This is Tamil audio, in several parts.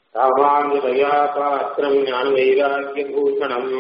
रामानुजया पात्रम् ज्ञानवैराग्यभूषणम्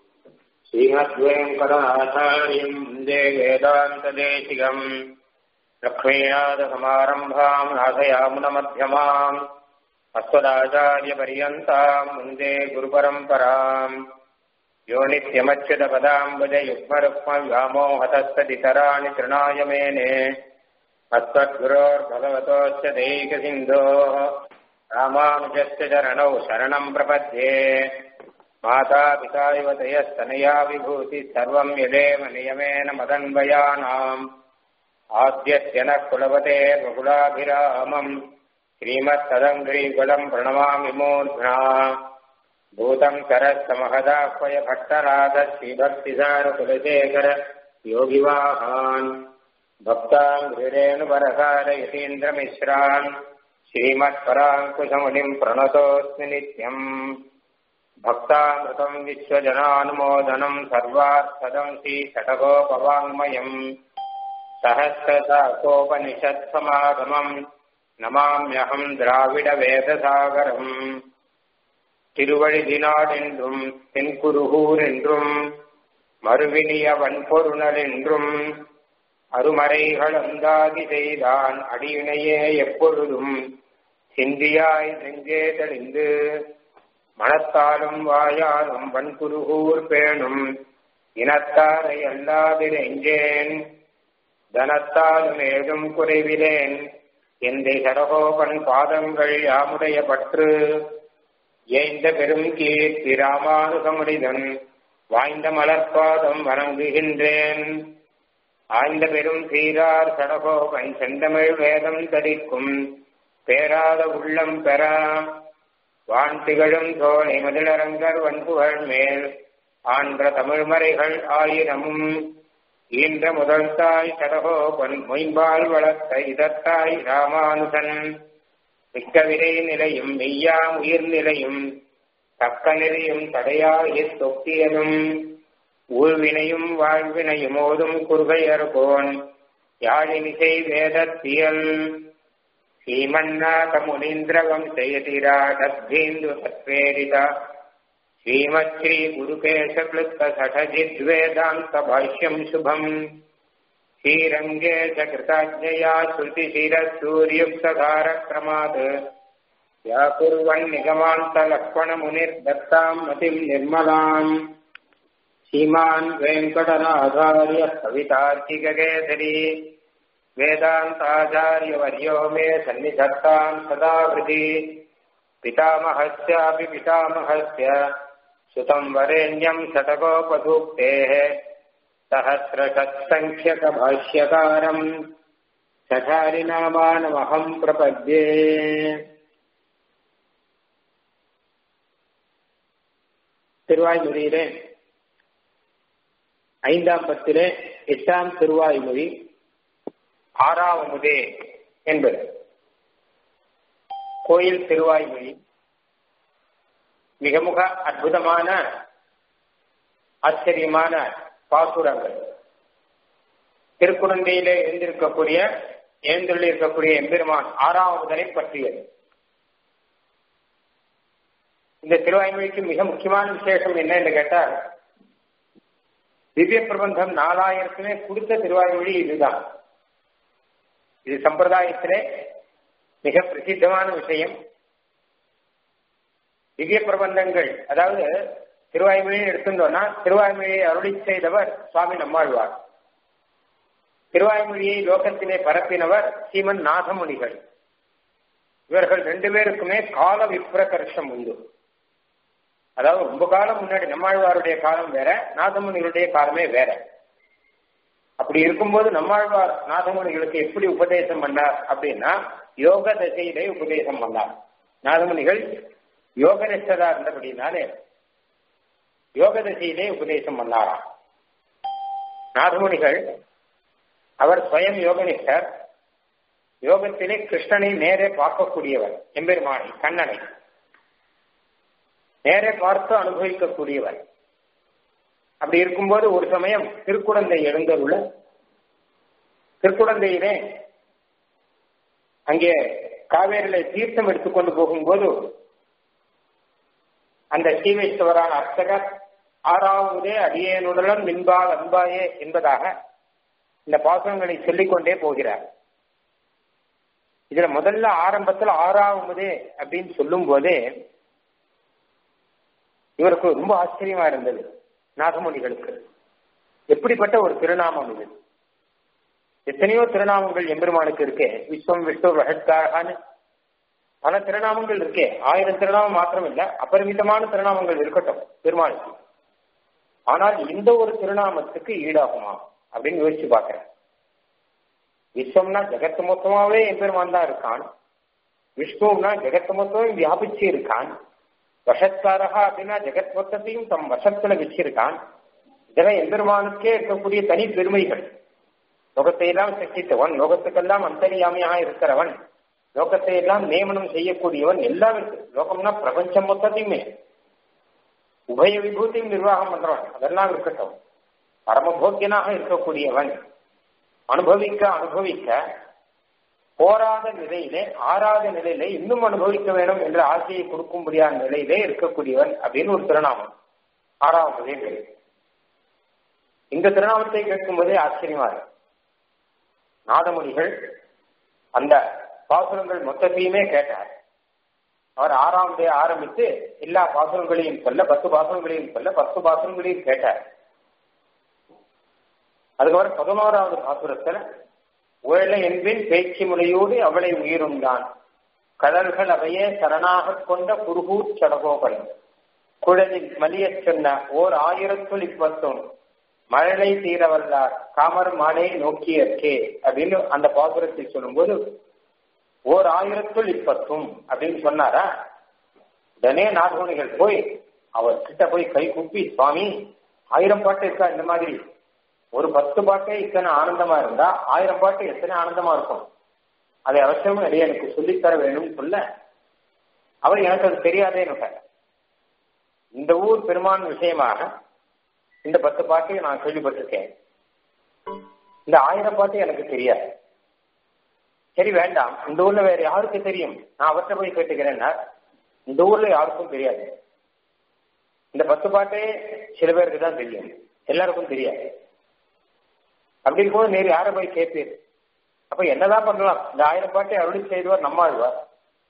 श्रीमद्वेङ्कटाचार्यम् वन्दे वेदान्तदेशिकम् लक्ष्मीनाथसमारम्भाम् नाथयामुनमध्यमाम् अस्मदाचार्यपर्यन्ताम् वन्दे गुरुपरम्पराम् यो नित्यमच्युतपदाम्बुज युग्मरुक्मव्यामोहतस्तदितराणि तृणाय मेने अस्मद्गुरोर्भगवतोश्च दैकसिन्धोः रामानुजस्य चरणौ शरणम् प्रपद्ये मातापिता इव तयस्तनया विभूतिः सर्वम् यदेव नियमेन मदन्वयानाम् आद्यस्य नः कुलपते बहुलाभिरामम् श्रीमत्तदङ्घ्रीकुलम् प्रणमामि मूर्ध्ना भूतम् करस्य महदाह्वय भट्टराध श्रीभक्तिसारकुलशेखर योगिवाहान् भक्ताम् हृदेणुपरसार यतीन्द्रमिश्रान् श्रीमत्पराङ्कुशमुनिम् प्रणतोऽस्मि नित्यम् भक्तामृतम् विश्वजनानुमोदनम् सर्वार्थदम् श्रीषटकोपवाङ्मयम् सहस्रशाकोपनिषत्समागमम् நமாமியகம் திராவிட வேதசாகரம் திருவழிதினாடென்றும் தென்குருகூர் என்றும் மறுவினிய வன்பொருணல் என்றும் அருமறைகள் அந்தாதி செய்தான் அடியினையே எப்பொழுதும் சிந்தியாய் நெஞ்சே தெளிந்து மனத்தாலும் வாயாலும் வன்குருகூர் பேணும் இனத்தாரை அல்லாதிரெஞ்சேன் தனத்தாலும் ஏதும் குறைவிலேன் எந்தை சடகோபன் பாதங்கள் யாமுடைய பற்று ஏய்ந்த பெரும் கீர்த்தி ராமானுகமுடிதன் வாய்ந்த மலர்பாதம் வணங்குகின்றேன் ஆய்ந்த பெரும் சீரார் சடகோபன் செந்தமிழ் வேதம் தரிக்கும் பேராத உள்ளம் பெறா வான் திகழும் தோலை மதிலரங்கர் வன்புகள் மேல் ஆன்ற தமிழ்மறைகள் ஆயிரமும் ஈன்ற முதல் தாய் சடகோபன் மொயம்பால் வளர்த்த இதத்தாய் ராமானுசன் மிக்க விரை நிலையும் மெய்யாம் உயிர் நிலையும் தக்க நிலையும் தடையாகி தொக்கியதும் ஊழ்வினையும் வாழ்வினையும் ஓதும் குறுகையர்கோன் யாழினிசை வேதத்தியல் ஸ்ரீமன்னாத முனீந்திரவம் செய்திராடத்தேந்து சத்வேரிதா श्रीमच्छ्री गुरुकेशक्लुप्तसठजिद्वेदान्तभाष्यम् शुभम् श्रीरङ्गे च कृताज्ञया श्रुतिशिरसूर्युक्तधारक्रमात् व्याकुर्वन्निगमान्तलक्ष्मणमुनिर्दत्ताम् मतिम् निर्मलाम् श्रीमान् वेङ्कटनाथार्य कवितार्किककेसरी वेदान्ताचार्यवर्यो मे सन्निधत्ताम् सदा हृदि पितामहस्यापि पितामहस्य सुतम् वरेण्यम् शतकोपसूक्तेः सहस्रषत्सङ्ख्यकभाष्यकारम् सठारिनामानमहम् प्रपद्ये திருவாய்மொழியிலே ஐந்தாம் பத்திலே எட்டாம் திருவாய்மொழி ஆறாவமுதே என்பது கோயில் திருவாய்மொழி மிக முக அற்புதமான ஆச்சரியமான பாசுரங்கள் திருக்குழந்தையிலே எழுந்திருக்கக்கூடிய எழுந்துள்ள இருக்கக்கூடிய எம்பெருமான் ஆறாவதனை பற்றியது இந்த திருவாய்மொழிக்கு மிக முக்கியமான விசேஷம் என்ன என்று கேட்டால் திவ்ய பிரபந்தம் நாலாயிரத்துமே கொடுத்த திருவாய்மொழி இதுதான் இது சம்பிரதாயத்திலே மிக பிரசித்தமான விஷயம் திவ்ய பிரபந்தங்கள் அதாவது திருவாய்மொழியை எடுத்துட்டோம்னா திருவாய்மொழியை அருளி செய்தவர் சுவாமி நம்மாழ்வார் திருவாய்மொழியை லோகத்திலே பரப்பினவர் சீமன் நாகமுனிகள் இவர்கள் ரெண்டு பேருக்குமே கால விப்ரகர்ஷம் உண்டு அதாவது ரொம்ப காலம் முன்னாடி நம்மாழ்வாருடைய காலம் வேற நாகமுனிகளுடைய காலமே வேற அப்படி இருக்கும்போது நம்மாழ்வார் நாகமுனிகளுக்கு எப்படி உபதேசம் பண்ணார் அப்படின்னா யோக தசையிலே உபதேசம் பண்ணார் நாகமுனிகள் யோக நிஷ்டதா இருந்தபடினாலே யோக தசையிலே உபதேசம் பண்ணாராம் நாகமுனிகள் அவர் ஸ்வயம் யோகனிஷ்டர் யோகத்திலே கிருஷ்ணனை நேரே பார்க்கக்கூடியவர் எம்பெருமானை கண்ணனை நேரே பார்த்து அனுபவிக்கக்கூடியவர் அப்படி இருக்கும்போது ஒரு சமயம் திருக்குழந்தை எழுந்தருள திருக்குழந்தையிலே அங்கே காவேரியில தீர்த்தம் எடுத்துக்கொண்டு போகும்போது அந்த ஸ்ரீவைஷ்ணவரான அர்ச்சகர் ஆறாவதே அடியேனுடன் மின்பால் அன்பாயே என்பதாக இந்த பாசுரங்களை சொல்லிக்கொண்டே போகிறார் இதுல முதல்ல ஆரம்பத்தில் ஆறாவதே அப்படின்னு சொல்லும் போதே இவருக்கு ரொம்ப ஆச்சரியமா இருந்தது நாகமணிகளுக்கு எப்படிப்பட்ட ஒரு திருநாமம் இது எத்தனையோ திருநாமங்கள் எம்பெருமானுக்கு இருக்கே விஸ்வம் விஷ்ணு ரஹத்காரகான்னு பல திருநாமங்கள் இருக்கே ஆயிரம் திருநாமம் மாத்திரம் இல்ல அபரிமிதமான திருநாமங்கள் இருக்கட்டும் பெருமாளுக்கு ஆனால் இந்த ஒரு திருநாமத்துக்கு ஈடாகுமா அப்படின்னு யோசிச்சு பாக்குறேன் விஸ்வம்னா ஜெகத்து மொத்தமாவே எம்பெருமான் தான் இருக்கான் விஷ்ணுனா ஜெகத்து மொத்தமும் வியாபிச்சு இருக்கான் வசத்காரகா அப்படின்னா ஜெகத் மொத்தத்தையும் தம் வசத்துல வச்சிருக்கான் இதெல்லாம் எம்பெருமானுக்கே இருக்கக்கூடிய தனி பெருமைகள் லோகத்தை எல்லாம் சிருஷ்டித்தவன் லோகத்துக்கெல்லாம் அந்தரியாமையாக இருக்கிறவன் லோகத்தை எல்லாம் நியமனம் செய்யக்கூடியவன் எல்லாம் இருக்கு லோகம்னா பிரபஞ்சம் மொத்தத்தையுமே உபய விபூதியும் நிர்வாகம் பண்றவன் அதெல்லாம் இருக்கட்டும் பரமபோக்கியனாக இருக்கக்கூடியவன் அனுபவிக்க அனுபவிக்க போராத நிலையிலே ஆறாத நிலையிலே இன்னும் அனுபவிக்க வேண்டும் என்ற ஆசையை கொடுக்கும்படியான நிலையிலே இருக்கக்கூடியவன் அப்படின்னு ஒரு திருநாமம் ஆறாவது நிலை இந்த திருநாமத்தை கேட்கும்போதே ஆச்சரியமா இருக்கு நாதமுனிகள் அந்த பாசுரங்கள் மொத்தத்தையுமே கேட்டார் அவர் ஆறாம் தே ஆரம்பித்து எல்லா பாசுரங்களையும் சொல்ல பத்து பாசுரங்களையும் சொல்ல பத்து பாசுரங்களையும் கேட்டார் அதுக்கப்புறம் பதினோராவது பாசுரத்துல உழலை என்பின் பேச்சு முறையோடு அவளை உயிருண்டான் கடல்கள் அவையே சரணாக கொண்ட குருகூர் சடகோபன் குழலில் மலியச் சொன்ன ஓர் ஆயிரத்துள் இப்பத்தும் மழலை தீரவல்லார் காமர் மாலை நோக்கியற்கே அப்படின்னு அந்த பாசுரத்தை சொல்லும்போது ஓர் ஆயிரத்துள் இப்பத்தும் அப்படின்னு சொன்னாரா உடனே நாகோணிகள் போய் அவர் கிட்ட போய் கை குப்பி சுவாமி ஆயிரம் பாட்டு இருக்கா இந்த மாதிரி ஒரு பத்து பாட்டே இத்தனை ஆனந்தமா இருந்தா ஆயிரம் பாட்டு எத்தனை ஆனந்தமா இருக்கும் அதை அவசியமும் இடையே எனக்கு சொல்லித்தர வேணும்னு சொல்ல அவர் எனக்கு அது தெரியாதேன்னு இந்த ஊர் பெருமான் விஷயமாக இந்த பத்து பாட்டையும் நான் கேள்விப்பட்டிருக்கேன் இந்த ஆயிரம் பாட்டு எனக்கு தெரியாது சரி வேண்டாம் இந்த ஊர்ல வேற யாருக்கு தெரியும் நான் அவர்கிட்ட போய் கேட்டுக்கிறேன்னா இந்த ஊர்ல யாருக்கும் தெரியாது இந்த பத்து பாட்டே சில பேருக்கு தான் தெரியும் எல்லாருக்கும் தெரியாது அப்படி இருக்கும்போது நேரு யாரை போய் கேட்பீர் அப்ப என்னதான் பண்ணலாம் இந்த ஆயிரம் பாட்டை அருளி செய்துவார் நம்மாழ்வார்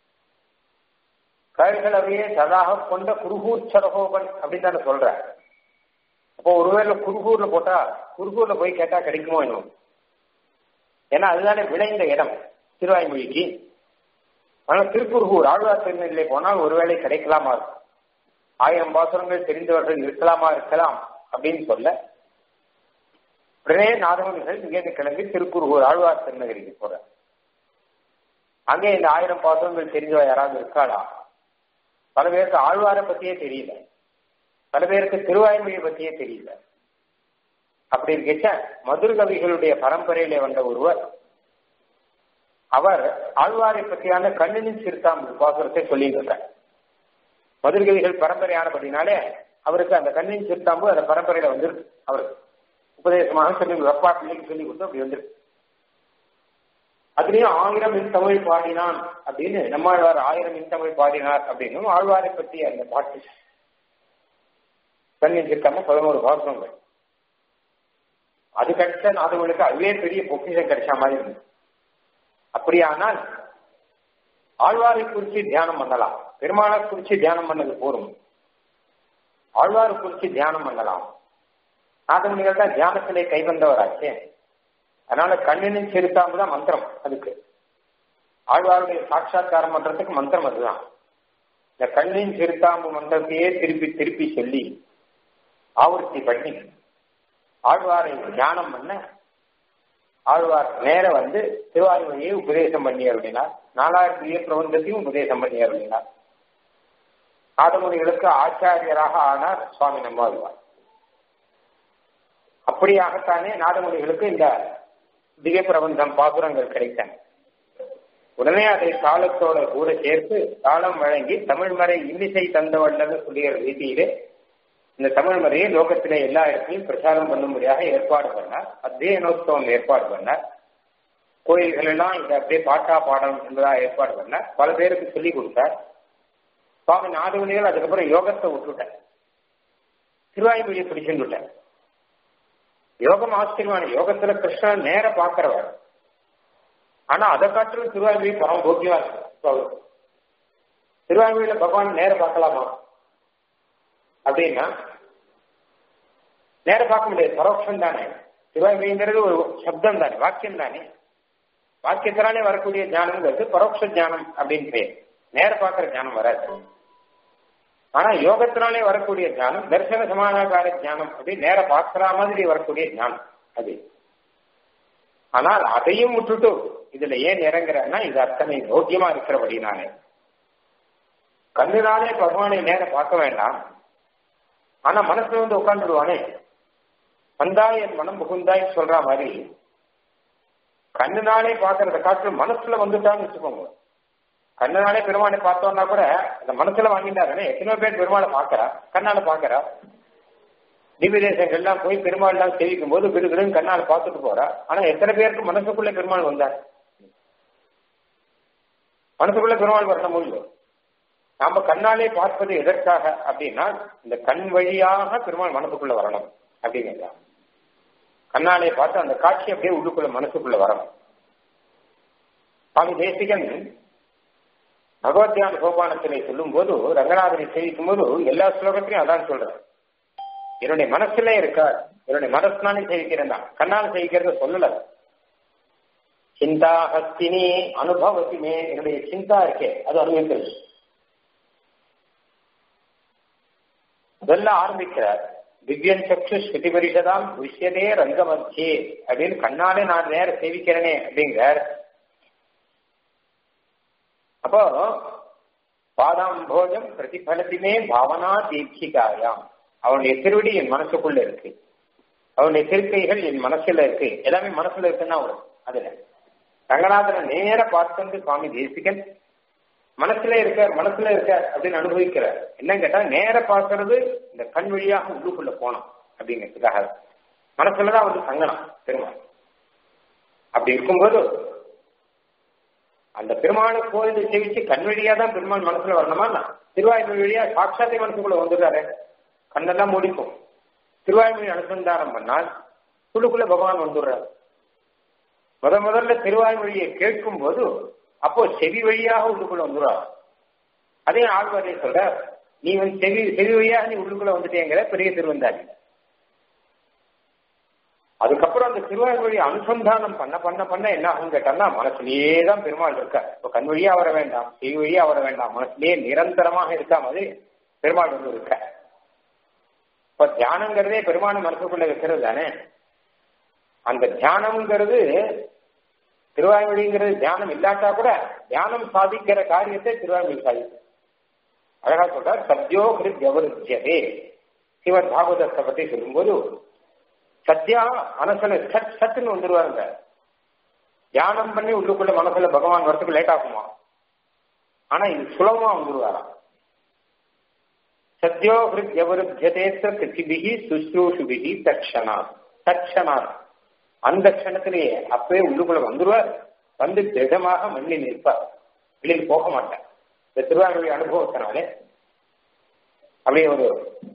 கயல்கள் அவையே சதாக கொண்ட குருகூர் சரகோபன் அப்படின்னு தானே சொல்ற அப்போ ஒருவேளை குருகூர்ல போட்டா குருகூர்ல போய் கேட்டா கிடைக்குமோ இன்னும் ஏன்னா அதுதானே விளைந்த இடம் திருவாய்மொழிக்கு ஆனால் திருக்குறுகூர் ஆழ்வார் திருநெல்லை போனால் ஒருவேளை கிடைக்கலாமா இருக்கும் ஆயிரம் பாசுரங்கள் தெரிந்தவர்கள் இருக்கலாமா இருக்கலாம் அப்படின்னு சொல்ல உடனே நாதகன்கள் இங்கேருந்து கிளம்பி திருக்குறுகூர் ஆழ்வார் திருநகரிக்கு போற அங்கே இந்த ஆயிரம் பாசுரங்கள் தெரிஞ்சவ யாராவது இருக்காளா பல பேருக்கு ஆழ்வாரை பத்தியே தெரியல பல பேருக்கு திருவாய்மொழியை பத்தியே தெரியல அப்படி இருக்க மதுர கவிகளுடைய பரம்பரையில வந்த ஒருவர் அவர் ஆழ்வாரை பற்றியான கண்ணினின் சிறுத்தாம்பு பாசுரத்தை சொல்லிட்டு இருக்கார் மதுரகவிகள் பரம்பரையானபடினாலே அவருக்கு அந்த கண்ணின் சிறுத்தாம்பு அந்த பரம்பரையில வந்துருக்கு அவருக்கு உபதேசமாக சொல்லி வெப்பா பிள்ளைக்கு சொல்லி கொடுத்து அப்படி வந்துருக்கு அதுலயும் ஆயிரம் மின் தமிழ் பாடினான் அப்படின்னு நம்மாழ்வார் ஆயிரம் மின் தமிழ் பாடினார் அப்படின்னு ஆழ்வாரை பற்றி அந்த பாட்டு கண்ணின் சிறுத்தாம்பு பதினோரு பாசுரங்கள் அது கிடைச்ச நாதவர்களுக்கு அதுவே பெரிய பொக்கிஷம் கிடைச்ச மாதிரி இருந்தது அப்படியானால் ஆழ்வாரை குறிச்சு தியானம் பண்ணலாம் பெருமாளை குறிச்சு தியானம் பண்ணது போரும் ஆழ்வாரை குறிச்சு தியானம் பண்ணலாம் நாதமுனிகள் தான் தியானத்திலே கைவந்தவராச்சே அதனால கண்ணினின் செலுத்தாம தான் மந்திரம் அதுக்கு ஆழ்வாருடைய சாட்சா்காரம் பண்றதுக்கு மந்திரம் அதுதான் இந்த கண்ணின் சிறுத்தாம்பு மந்திரத்தையே திருப்பி திருப்பி சொல்லி ஆவர்த்தி பண்ணி ஆழ்வாரை தியானம் பண்ண ஆழ்வார் நேர வந்து திருவாரூரையே உபதேசம் பண்ணி அருளினார் நாலாயிரத்தி பிரபந்தத்தையும் உபதேசம் பண்ணி அருளினார் ஆதமுனிகளுக்கு ஆச்சாரியராக ஆனார் சுவாமி நம்மாழ்வார் அப்படியாகத்தானே நாதமுனிகளுக்கு இந்த திவ்ய பிரபந்தம் பாசுரங்கள் கிடைத்தன உடனே அதை காலத்தோட கூட சேர்த்து காலம் வழங்கி தமிழ் மறை இன்னிசை தந்தவள்ளன்னு சொல்லுகிற ரீதியிலே இந்த தமிழ் மறையை லோகத்திலே எல்லா இடத்திலையும் பிரச்சாரம் பண்ணும்படியாக ஏற்பாடு பண்ணார் அத்தியனோத்சவம் ஏற்பாடு பண்ணார் கோயில்கள் எல்லாம் இதை அப்படியே பாட்டா பாடம் என்பதாக ஏற்பாடு பண்ணார் பல பேருக்கு சொல்லிக் கொடுத்தார் சுவாமி நாதமுனிகள் அதுக்கப்புறம் யோகத்தை விட்டுவிட்டேன் திருவாய்மொழியை பிடிச்சுன்னு விட்டேன் யோகம் ஆச்சரியமான யோகத்துல கிருஷ்ணன் நேர பாக்குறவர் ஆனா அதை காட்டிலும் திருவாய்மொழி பரம போக்கியமா இருக்கு திருவாய்மொழியில பகவான் நேர பார்க்கலாமா அப்படின்னா நேர பார்க்க முடியாது பரோட்சம் தானே திருவாய்மொழிங்கிறது ஒரு சப்தம் தானே வாக்கியம் தானே வாக்கியத்தினாலே வரக்கூடிய ஞானம்ங்கிறது பரோட்ச ஞானம் அப்படின்னு பேர் நேர பார்க்கிற ஞானம் வராது ஆனா யோகத்தினாலே வரக்கூடிய ஞானம் தர்சன சமாதான ஞானம் அப்படி நேர பார்க்கிற மாதிரி வரக்கூடிய ஞானம் அது ஆனால் அதையும் விட்டுட்டு இதுல ஏன் இறங்குறன்னா இது அத்தனை போக்கியமா இருக்கிறபடினாலே கண்ணுனாலே பகவானை நேர பார்க்க வேண்டாம் ஆனா மனசுல வந்து உட்காந்துடுவானே வந்தாய் என் மனம் புகுந்தாய் சொல்ற மாதிரி கண்ணுனாலே பாக்குறத காற்று மனசுல வந்துட்டான்னு வச்சுக்கோங்க கண்ணுனாலே பெருமானை பார்த்தோம்னா கூட அந்த மனசுல வாங்கிட்டாருன்னு எத்தனையோ பேர் பெருமாளை பாக்குறா கண்ணால பாக்குறா திவ்ய தேசங்கள்லாம் போய் பெருமாள் எல்லாம் சேவிக்கும் போது விடுவிடுன்னு கண்ணால பார்த்துட்டு போறா ஆனா எத்தனை பேருக்கு மனசுக்குள்ள பெருமாள் வந்தார் மனசுக்குள்ள பெருமாள் வரணும் முடியும் நாம கண்ணாலே பார்ப்பது எதற்காக அப்படின்னா இந்த கண் வழியாக பெருமாள் மனசுக்குள்ள வரணும் அப்படிங்கிறா கண்ணாலே பார்த்து அந்த காட்சி அப்படியே உள்ளுக்குள்ள மனசுக்குள்ள வரணும் சுவாமி தேசிகன் பகவத்யான சோபானத்திலே சொல்லும் போது ரங்கநாதனை சேவிக்கும் போது எல்லா ஸ்லோகத்திலையும் அதான் சொல்றேன் என்னுடைய மனசுல இருக்கார் என்னுடைய மனசுனாலே சேவிக்கிறேன் தான் கண்ணால் சேவிக்கிறத சொல்லல சிந்தா ஹஸ்தினி அனுபவத்தினே என்னுடைய சிந்தா இருக்கே அது அனுபவிக்கிறது அதெல்லாம் ஆரம்பிக்கிறார் திவ்யன் சக்ஷு ஸ்ருதி பரிஷதாம் விஷயதே ரங்கமத்தியே அப்படின்னு கண்ணாலே நான் நேர சேவிக்கிறேனே அப்படிங்கிறார் அப்போ பாதாம்போஜம் பிரதிபலத்தினே பாவனா தீட்சிகாயாம் அவனுடைய திருவடி என் மனசுக்குள்ள இருக்கு அவனுடைய திருக்கைகள் என் மனசுல இருக்கு எல்லாமே மனசுல இருக்குன்னா வரும் அதுல ரங்கநாதனை நேர பார்த்து சுவாமி தேசிகன் மனசுல இருக்கார் மனசுல இருக்கார் அப்படின்னு அனுபவிக்கிறார் என்னன்னு கேட்டா நேர பார்க்கறது இந்த கண் வழியாக உள்ளுக்குள்ள போனோம் அப்படிங்கிறதுக்காக மனசுலதான் வந்து சங்கனம் பெருமாள் அப்படி இருக்கும்போது அந்த பெருமாளை கோயில் சேவிச்சு கண் வழியா தான் பெருமாள் மனசுல வரணுமா திருவாய்மொழி வழியா சாட்சாத்தை மனசுக்குள்ள வந்துடுறாரு கண்ணெல்லாம் முடிக்கும் திருவாய்மொழி அனுசந்தானம் பண்ணால் உள்ளுக்குள்ள பகவான் வந்துடுறார் முத முதல்ல திருவாய்மொழியை கேட்கும் போது அப்போ செவி வழியாக உள்ளுக்குள்ள வந்துடுறார் அதே ஆழ்வாரே சொல்ற நீ வந்து செவி செவி வழியாக நீ உள்ளுக்குள்ள வந்துட்டேங்கிற பெரிய திருவந்தாரி அதுக்கப்புறம் அந்த திருவாய்மொழி அனுசந்தானம் பண்ண பண்ண பண்ண என்ன ஆகும் கேட்டா மனசுலயே தான் பெருமாள் இருக்க இப்போ கண் வழியா வர வேண்டாம் செவி வழியா வர வேண்டாம் மனசுலயே நிரந்தரமாக இருக்கா மாதிரி பெருமாள் வந்து இருக்க இப்ப தியானங்கிறதே பெருமாள் மனசுக்குள்ள வைக்கிறது தானே அந்த தியானம்ங்கிறது திருவாய்மொழிங்கிறது தியானம் இல்லாட்டா கூட தியானம் சாதிக்கிற காரியத்தை திருவாய்மொழி சாதிக்கும் அழகா சொல்றார் சத்யோ ஹிருத் எவருத்தியதே சிவன் பாகவதத்தை பத்தி சொல்லும்போது சத்யா மனசுல சட் சட்டுன்னு வந்துருவாருங்க தியானம் பண்ணி உள்ளுக்குள்ள மனசுல பகவான் வரத்துக்கு லேட் ஆகுமா ஆனா இது சுலபமா வந்துருவாராம் சத்யோ ஹிருத் எவருத்தியதே கிருத்திபிகி சுஷ்ரூஷுபிகி தட்சணா தட்சணா அந்த க்ஷணத்திலேயே அப்பவே உள்ளுக்குள்ள வந்துருவார் வந்து திடமாக மண்ணில் நிற்பார் வெளியில் போக மாட்டார் இந்த திருவாரூரை அனுபவத்தினாலே அப்படியே ஒரு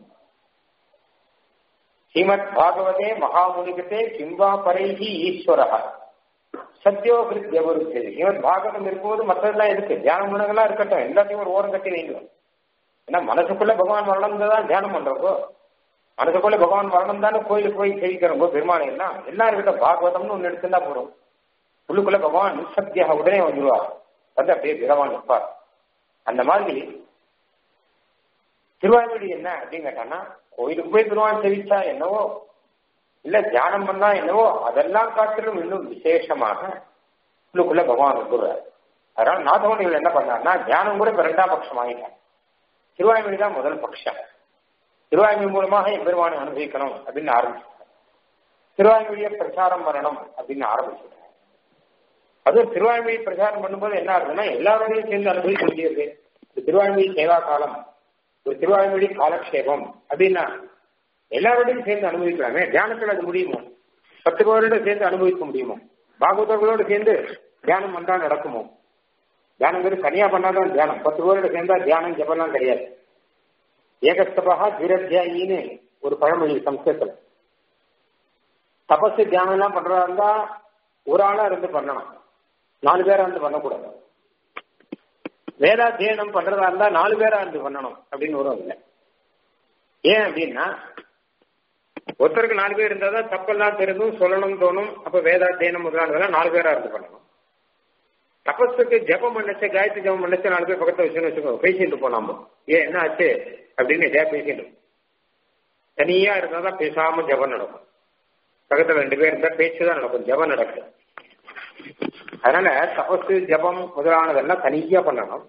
ஸ்ரீமத் பாகவதே மகாமுனிகத்தே கிம்பா பரைகி ஈஸ்வரா சத்யோ கிருத்தியவருக்கு ஸ்ரீமத் பாகவதம் இருக்கும்போது மற்றதெல்லாம் இருக்கு தியான குணங்கள்லாம் இருக்கட்டும் எல்லாத்தையும் ஒரு ஓரம் கட்டி வைங்க ஏன்னா மனசுக்குள்ள பகவான் வரணும் தான் தியானம் பண்றப்போ மனசுக்குள்ள பகவான் வரணும் தானே கோயிலுக்கு போய் சேவிக்கிறோம் பெருமானை எல்லாம் எல்லாம் இருக்கட்டும் பாகவதம்னு ஒன்று எடுத்துட்டா போதும் உள்ளுக்குள்ள பகவான் நிசப்தியாக உடனே வந்துருவார் வந்து அப்படியே பகவான் நிற்பார் அந்த மாதிரி திருவாய்மொழி என்ன அப்படின்னு கேட்டான்னா கோயிலுக்கு போய் பெருமான் சேவிச்சா என்னவோ இல்ல தியானம் பண்ணா என்னவோ அதெல்லாம் காட்டிலும் இன்னும் விசேஷமாக உள்ளுக்குள்ள பகவான் வந்துடுறார் அதனால நாதமணிகள் என்ன பண்ணார்னா தியானம் கூட இப்ப ரெண்டாம் பட்சம் ஆகிட்டாங்க திருவாய்மொழி தான் முதல் பட்சம் திருவாய்மொழி மூலமாக எம்பெருமானை அனுபவிக்கணும் அப்படின்னு ஆரம்பிச்சாங்க திருவாய்மொழியை பிரச்சாரம் பண்ணணும் அப்படின்னு ஆரம்பிச்சாங்க அதுவும் திருவாய்மொழி பிரச்சாரம் பண்ணும்போது என்ன ஆகுதுன்னா எல்லாரோடையும் சேர்ந்து அனுபவிக்க முடியாது இந்த திருவாய்மொழி சேவா காலம் ஒரு திருவாய்மொழி காலக்ஷேபம் அப்படின்னா எல்லாரோடையும் சேர்ந்து அனுபவிக்கலாமே தியானத்தில் அது முடியுமோ பத்து பேரோட சேர்ந்து அனுபவிக்க முடியுமோ பாகவதர்களோடு சேர்ந்து தியானம் வந்தா நடக்குமோ தியானங்கிறது தனியா பண்ணாதான் தியானம் பத்து பேரோட சேர்ந்தா தியானம் ஜபம்லாம் கிடையாது ஏகஸ்தபா தீரத்தியாயின்னு ஒரு பழமொழி சம்ஸ்கிருதத்துல தபசு தியானம் எல்லாம் பண்றதா இருந்தா ஒரு ஆளா இருந்து பண்ணணும் நாலு பேரா இருந்து பண்ணக்கூடாது வேதாத்தியனம் பண்றதா இருந்தா நாலு பேரா இருந்து பண்ணணும் அப்படின்னு வரும் இல்லை ஏன் அப்படின்னா ஒருத்தருக்கு நாலு பேர் இருந்தா தான் தப்பெல்லாம் தெரிந்தும் சொல்லணும் தோணும் அப்ப வேதாத்தியனம் முதலானதெல்லாம் நாலு பேரா இருந்து பண்ணணும் தபஸுக்கு ஜபம் பண்ணச்சு காயத்ரி ஜபம் பண்ணச்சு நாலு பேர் பக்கத்துல வச்சுன்னு வச்சுக்கோ பேசிட்டு போலாமோ ஏன் என்ன ஆச்சு அப்படின்னு எதையா பேசிட்டு தனியா இருந்தா தான் பேசாம ஜபம் நடக்கும் பக்கத்துல ரெண்டு பேர் இருந்தா பேச்சு தான் நடக்கும் ஜபம் நடக்கும் அதனால தபசு ஜபம் முதலானதெல்லாம் தனியா பண்ணணும்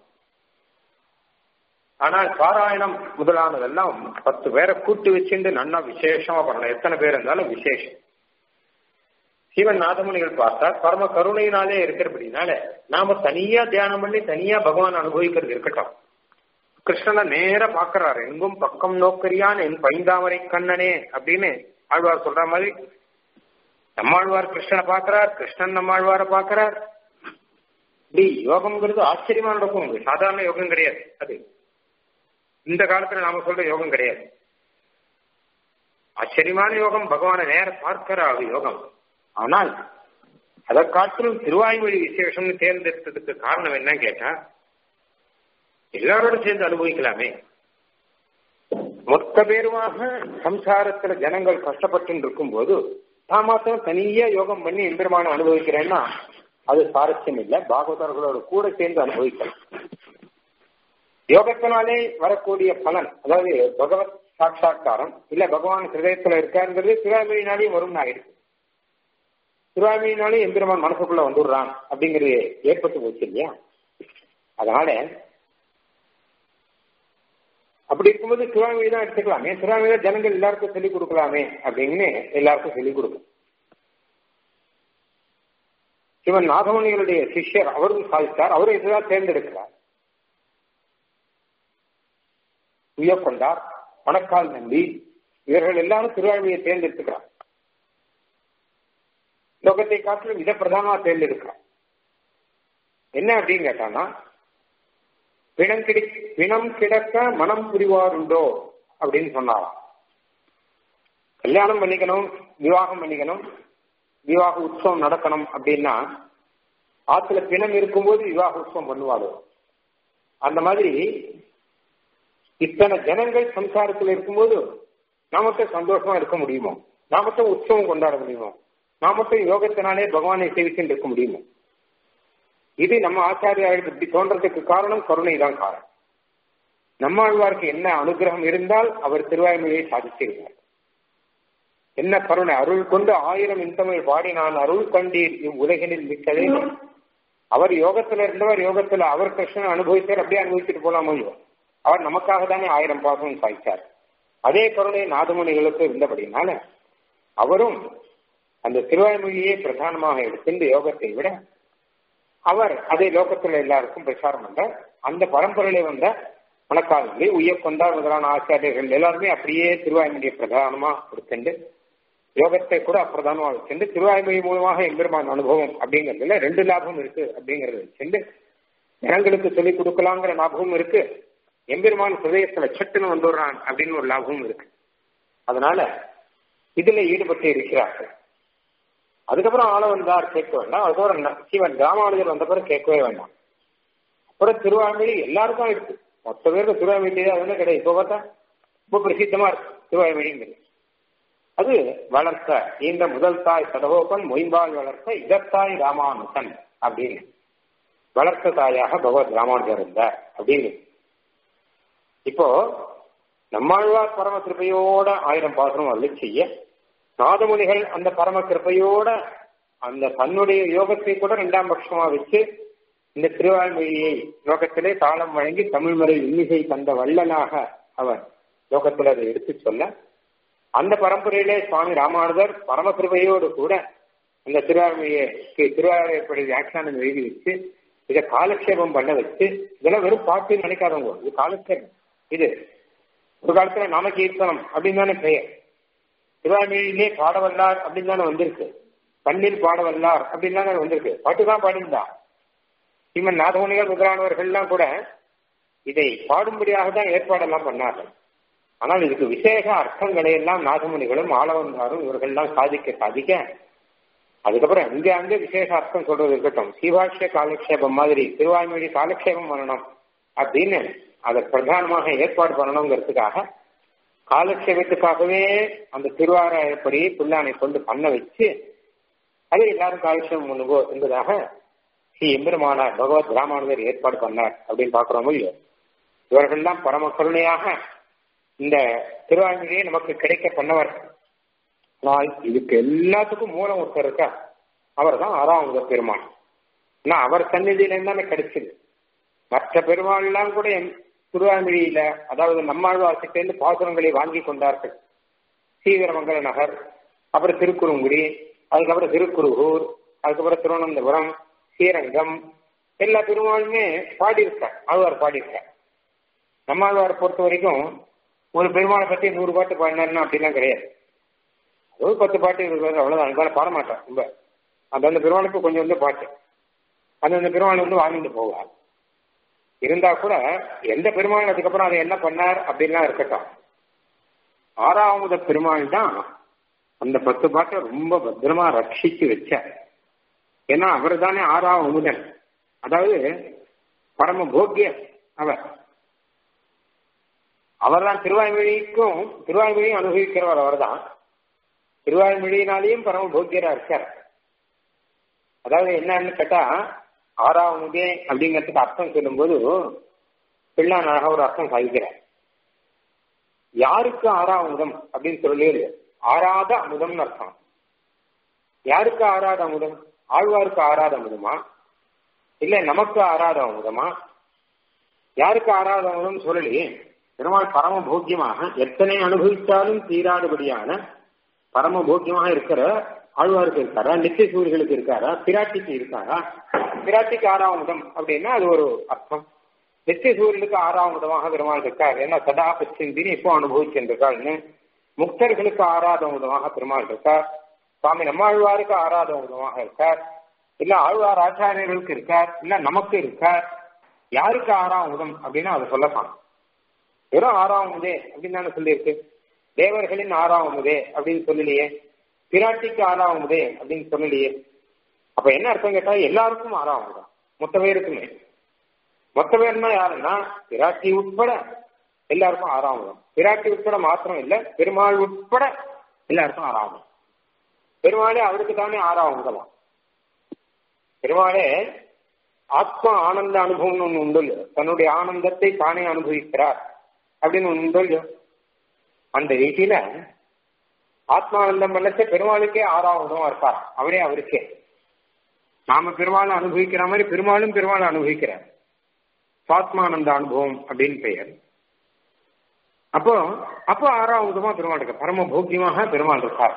ஆனால் பாராயணம் முதலானதெல்லாம் பத்து பேரை கூட்டு வச்சுட்டு நன்னா விசேஷமா பண்ணணும் எத்தனை பேர் இருந்தாலும் விசேஷம் சிவன் நாதமுனிகள் பார்த்தா பரம கருணையினாலே இருக்கிறபடினால நாம தனியா தியானம் பண்ணி தனியா பகவான் அனுபவிக்கிறது இருக்கட்டும் கிருஷ்ணனை நேர பாக்குறாரு எங்கும் பக்கம் நோக்கரியான் என் பைந்தாமரை கண்ணனே அப்படின்னு ஆழ்வார் சொல்ற மாதிரி நம்மாழ்வார் கிருஷ்ணனை பாக்குறார் கிருஷ்ணன் நம்மாழ்வார பாக்குறார் இப்படி யோகம்ங்கிறது ஆச்சரியமா நடக்கும் சாதாரண யோகம் கிடையாது அது இந்த காலத்துல நாம சொல்ற யோகம் கிடையாது ஆச்சரியமான யோகம் பகவானை நேர பார்க்கிற யோகம் ஆனால் அதை காட்டிலும் திருவாய்மொழி விசேஷம்னு தேர்ந்தெடுத்ததுக்கு காரணம் என்ன கேட்டா எல்லாரோட சேர்ந்து அனுபவிக்கலாமே மொத்த பேருமாக சம்சாரத்துல ஜனங்கள் கஷ்டப்பட்டு இருக்கும் போது தான் மாத்திரம் தனியா யோகம் பண்ணி எம்பெருமான அனுபவிக்கிறேன்னா அது சாரஸ்யம் இல்லை பாகவதர்களோட கூட சேர்ந்து அனுபவிக்கலாம் யோகத்தினாலே வரக்கூடிய பலன் அதாவது பகவத் சாட்சா்காரம் இல்ல பகவான் ஹிருதயத்துல இருக்காருங்கிறது திருவாய்மொழினாலே வரும் ஆயிருக்கு திருவாய்மொழினாலே எம்பெருமான் மனசுக்குள்ள வந்துடுறான் அப்படிங்கிறது ஏற்பட்டு போச்சு இல்லையா அதனால அப்படி இருக்கும்போது திருவாய்மொழி தான் எடுத்துக்கலாமே திருவாய்மொழி ஜனங்கள் எல்லாருக்கும் சொல்லிக் கொடுக்கலாமே அப்படின்னு எல்லாருக்கும் சொல்லிக் கொடுக்கும் சிவன் நாகமணிகளுடைய சிஷ்யர் அவரும் சாதித்தார் அவரும் இதுதான் தேர்ந்தெடுக்கிறார் உயர்கொண்டார் மணக்கால் நம்பி இவர்கள் எல்லாரும் திருவாழ்மையை தேர்ந்தெடுத்துக்கிறார் லோகத்தை காட்டிலும் இதை பிரதானமா தேர்ந்தெடுக்கிறார் என்ன அப்படின்னு கேட்டானா பிணம் கிடி பிணம் கிடக்க மனம் புரிவாருண்டோ அப்படின்னு சொன்னாராம் கல்யாணம் பண்ணிக்கணும் விவாகம் பண்ணிக்கணும் விவாக உற்சவம் நடக்கணும் அப்படின்னா ஆத்துல பிணம் இருக்கும்போது விவாக உற்சவம் பண்ணுவாங்க அந்த மாதிரி இத்தனை ஜனங்கள் சம்சாரத்தில் இருக்கும்போது நாமத்தை சந்தோஷமா இருக்க முடியுமோ நாமத்தை உற்சவம் கொண்டாட முடியுமோ நாமத்தை யோகத்தினாலே பகவானை சேவிச்சுட்டு இருக்க முடியுமோ இது நம்ம ஆச்சாரியாருக்கு இப்படி தோன்றதுக்கு காரணம் கருணை தான் காரணம் நம்மாழ்வாருக்கு என்ன அனுகிரகம் இருந்தால் அவர் திருவாய்மொழியை சாதிச்சிருக்கார் என்ன கருணை அருள் கொண்டு ஆயிரம் இன்தமிழ் பாடி நான் அருள் கண்டீர் இவ்வுலகினில் மிக்கதே அவர் யோகத்துல இருந்தவர் யோகத்துல அவர் கிருஷ்ணன் அனுபவித்தார் அப்படியே அனுபவிச்சுட்டு போலாமோ அவர் நமக்காக தானே ஆயிரம் பாசம் சாய்ச்சார் அதே கருணை நாதமுனிகளுக்கு இருந்தபடினால அவரும் அந்த திருவாய்மொழியை பிரதானமாக எடுத்துட்டு யோகத்தை விட அவர் அதே லோகத்துல எல்லாருக்கும் பிரச்சாரம் பண்றார் அந்த பரம்பரையில வந்த மணக்காலங்களே உயர் கொண்டார் முதலான ஆச்சாரியர்கள் எல்லாருமே அப்படியே திருவாய்மொழியை பிரதானமா எடுத்துட்டு யோகத்தை கூட அப்பிரதானமா வச்சுட்டு திருவாய்மொழி மூலமாக எம்பெருமான் அனுபவம் அப்படிங்கறதுல ரெண்டு லாபம் இருக்கு அப்படிங்கறத வச்சுட்டு ஜனங்களுக்கு சொல்லிக் கொடுக்கலாங்கிற லாபமும் இருக்கு எம்பெருமான் ஹிருதயத்துல சட்டுன்னு வந்துடுறான் அப்படின்னு ஒரு லாபமும் இருக்கு அதனால இதுல ஈடுபட்டு இருக்கிறார்கள் அதுக்கப்புறம் ஆள வந்தார் கேட்க வேண்டாம் அதுக்கப்புறம் சிவன் ராமானுஜர் வந்த பிறகு கேட்கவே வேண்டாம் அப்புறம் திருவாய்மொழி எல்லாருக்கும் இருக்கு மொத்த பேருக்கு திருவாய்மொழி அது கிடையாது இப்போ பார்த்தா ரொம்ப பிரசித்தமா இருக்கு திருவாய்மொழிங்கிறது அது வளர்த்த இந்த முதல் தாய் சடகோபன் மொயம்பால் வளர்த்த இதத்தாய் ராமானுசன் அப்படின்னு வளர்த்த தாயாக பகவத் ராமானுஜர் இருந்தார் அப்படின்னு இப்போ நம்மாழ்வார் பரம கிருப்பையோட ஆயிரம் பாசனம் அருளி செய்ய நாதமுனிகள் அந்த பரம கிருப்பையோட அந்த தன்னுடைய யோகத்தை கூட இரண்டாம் பட்சமா வச்சு இந்த திருவாய்மொழியை லோகத்திலே தாளம் வழங்கி தமிழ் முறை இன்னிசை தந்த வள்ளலாக அவர் லோகத்தில் அதை எடுத்து சொல்ல அந்த பரம்பரையிலே சுவாமி ராமானுஜர் பரம கிருபையோடு கூட அந்த திருவாய்மொழியை திருவாரூரை வியாக்கியானம் எழுதி வச்சு இதை காலக்ஷேபம் பண்ண வச்சு இதெல்லாம் வெறும் பாட்டு நினைக்காதவங்க இது காலக்ஷேபம் இது ஒரு காலத்துல நாம கீர்த்தனம் அப்படின்னு தானே பெயர் திருவாய்மொழியிலே பாடவல்லார் அப்படின்னு தானே வந்திருக்கு கண்ணில் பாடவல்லார் அப்படின்னு தானே வந்திருக்கு பாட்டு தான் பாடியிருந்தா ஸ்ரீமன் நாதமுனிகள் முதலானவர்கள்லாம் கூட இதை பாடும்படியாக தான் ஏற்பாடெல்லாம் பண்ணார்கள் ஆனால் இதுக்கு விசேஷ அர்த்தங்களை எல்லாம் நாதமுனிகளும் ஆளவந்தாரும் இவர்கள்லாம் சாதிக்க சாதிக்க அதுக்கப்புறம் அங்கே அங்கே விசேஷ அர்த்தம் சொல்றது இருக்கட்டும் சீவாட்சிய காலக்ஷேபம் மாதிரி திருவாய்மொழி காலக்ஷேபம் பண்ணணும் அப்படின்னு அதை பிரதானமாக ஏற்பாடு பண்ணணுங்கிறதுக்காக காலக்ஷேபத்துக்காகவே அந்த திருவாராயப்படி பிள்ளானை கொண்டு பண்ண வச்சு அது எல்லாரும் காலக்ஷேபம் பண்ணுங்கோ என்பதாக ஸ்ரீ எம்பெருமானார் பகவத் ராமானுஜர் ஏற்பாடு பண்ணார் அப்படின்னு பாக்குறோம் இல்லையோ இவர்கள்லாம் பரம கருணையாக இந்த திருவாய்மொழியை நமக்கு கிடைக்க பண்ணவர் ஆனால் இதுக்கு எல்லாத்துக்கும் மூலம் ஒருத்தர் இருக்கா அவர் தான் ஆறாவது பெருமாள் ஏன்னா அவர் சந்நிதியில இருந்தானே கிடைச்சது மற்ற பெருமாள்லாம் கூட திருவாய்மொழியில அதாவது நம்மாழ்வாசத்திலிருந்து பாசுரங்களை வாங்கி கொண்டார்கள் ஸ்ரீவரமங்கல நகர் அப்புறம் திருக்குறுங்குடி அதுக்கப்புறம் திருக்குறுகூர் அதுக்கப்புறம் திருவனந்தபுரம் ஸ்ரீரங்கம் எல்லா பெருமாளுமே பாடியிருக்கார் ஆழ்வார் பாடியிருக்கார் நம்மாழ்வார் பொறுத்த வரைக்கும் ஒரு பெருமாளை பத்தி நூறு பாட்டு பாடினாருன்னா அப்படிலாம் கிடையாது ஒரு பத்து பாட்டு இருபது அவ்வளவுதான் அதுக்கான பாட மாட்டேன் ரொம்ப அந்த அந்த பெருமாளுக்கு கொஞ்சம் வந்து பாட்டு அந்தந்த பெருமாள் வந்து வாங்கிட்டு போவார் இருந்தா கூட எந்த பெருமாள் அதுக்கப்புறம் அதை என்ன பண்ணார் அப்படின்லாம் இருக்கட்டும் ஆறாவது பெருமாள் தான் அந்த பத்து பாட்டை ரொம்ப பத்திரமா ரட்சிச்சு வச்சார் ஏன்னா அவர் தானே ஆறாவது முதல் அதாவது பரம போக்கிய அவர் அவர் தான் திருவாய்மொழிக்கும் திருவாய்மொழியும் அனுபவிக்கிறவர் அவர் தான் திருவாய்மொழியினாலேயும் பரம போக்கியரா இருக்கார் அதாவது என்னன்னு கேட்டா ஆறாவதே அப்படிங்கிறதுக்கு அர்த்தம் சொல்லும்போது பிள்ளான் அழகா ஒரு அர்த்தம் சாதிக்கிறார் யாருக்கு ஆறாவதம் அப்படின்னு சொல்லி ஆறாத அமுதம்னு அர்த்தம் யாருக்கு ஆறாத அமுதம் ஆழ்வாருக்கு ஆறாத அமுதமா இல்ல நமக்கு ஆறாத அமுதமா யாருக்கு ஆறாத அமுதம் சொல்லலையே பெருமாள் பரம போக்கியமாக எத்தனை அனுபவித்தாலும் தீராதபடியான பரம போக்கியமாக இருக்கிற ஆழ்வாருக்கு இருக்காரா நித்திய சூரியர்களுக்கு இருக்காரா பிராட்டிக்கு இருக்காரா பிராட்டிக்கு ஆறாம் முதம் அப்படின்னா அது ஒரு அர்த்தம் நித்திய சூரியனுக்கு ஆறாம் முதமாக பெருமாள் இருக்கார் ஏன்னா சதா பச்சிந்தின்னு இப்போ அனுபவிச்சிருக்காள்னு முக்தர்களுக்கு ஆறாத முதமாக பெருமாள் இருக்கார் சுவாமி நம்மாழ்வாருக்கு ஆறாத முதமாக இருக்கார் இல்ல ஆழ்வார் ஆச்சாரியர்களுக்கு இருக்கார் இல்ல நமக்கு இருக்கார் யாருக்கு ஆறாம் முதம் அப்படின்னு அதை சொல்லலாம் வெறும் ஆறாம் முதே அப்படின்னு தானே சொல்லியிருக்கு தேவர்களின் ஆறாம் முதே அப்படின்னு சொல்லலையே பிராட்டிக்கு ஆறாம் முதே அப்படின்னு சொல்லலையே அப்ப என்ன அர்த்தம் கேட்டா எல்லாருக்கும் ஆறாம் தான் மொத்த பேருக்குமே மொத்த பேர்னா யாருன்னா பிராட்டி உட்பட எல்லாருக்கும் ஆறாம் முதம் பிராட்டி உட்பட மாத்திரம் இல்ல பெருமாள் உட்பட எல்லாருக்கும் ஆறாம் முதம் பெருமாளே அவருக்கு தானே ஆறாம் முதமா பெருமாளே ஆத்ம ஆனந்த அனுபவம்னு ஒன்று உண்டு தன்னுடைய ஆனந்தத்தை தானே அனுபவிக்கிறார் அப்படின்னு ஒன்று உண்டு அந்த ரீதியில ஆத்மானந்தம் பண்ணச்ச பெருமாளுக்கே ஆறாவதும் இருப்பார் அவரே அவருக்கே நாம பெருமாள் அனுபவிக்கிற மாதிரி பெருமாளும் பெருமாள் அனுபவிக்கிறார் சுவாத்மானந்த அனுபவம் அப்படின்னு பெயர் அப்போ அப்போ ஆறாவதுமா பெருமாள் இருக்கு பரம போக்கியமாக பெருமாள் இருக்கார்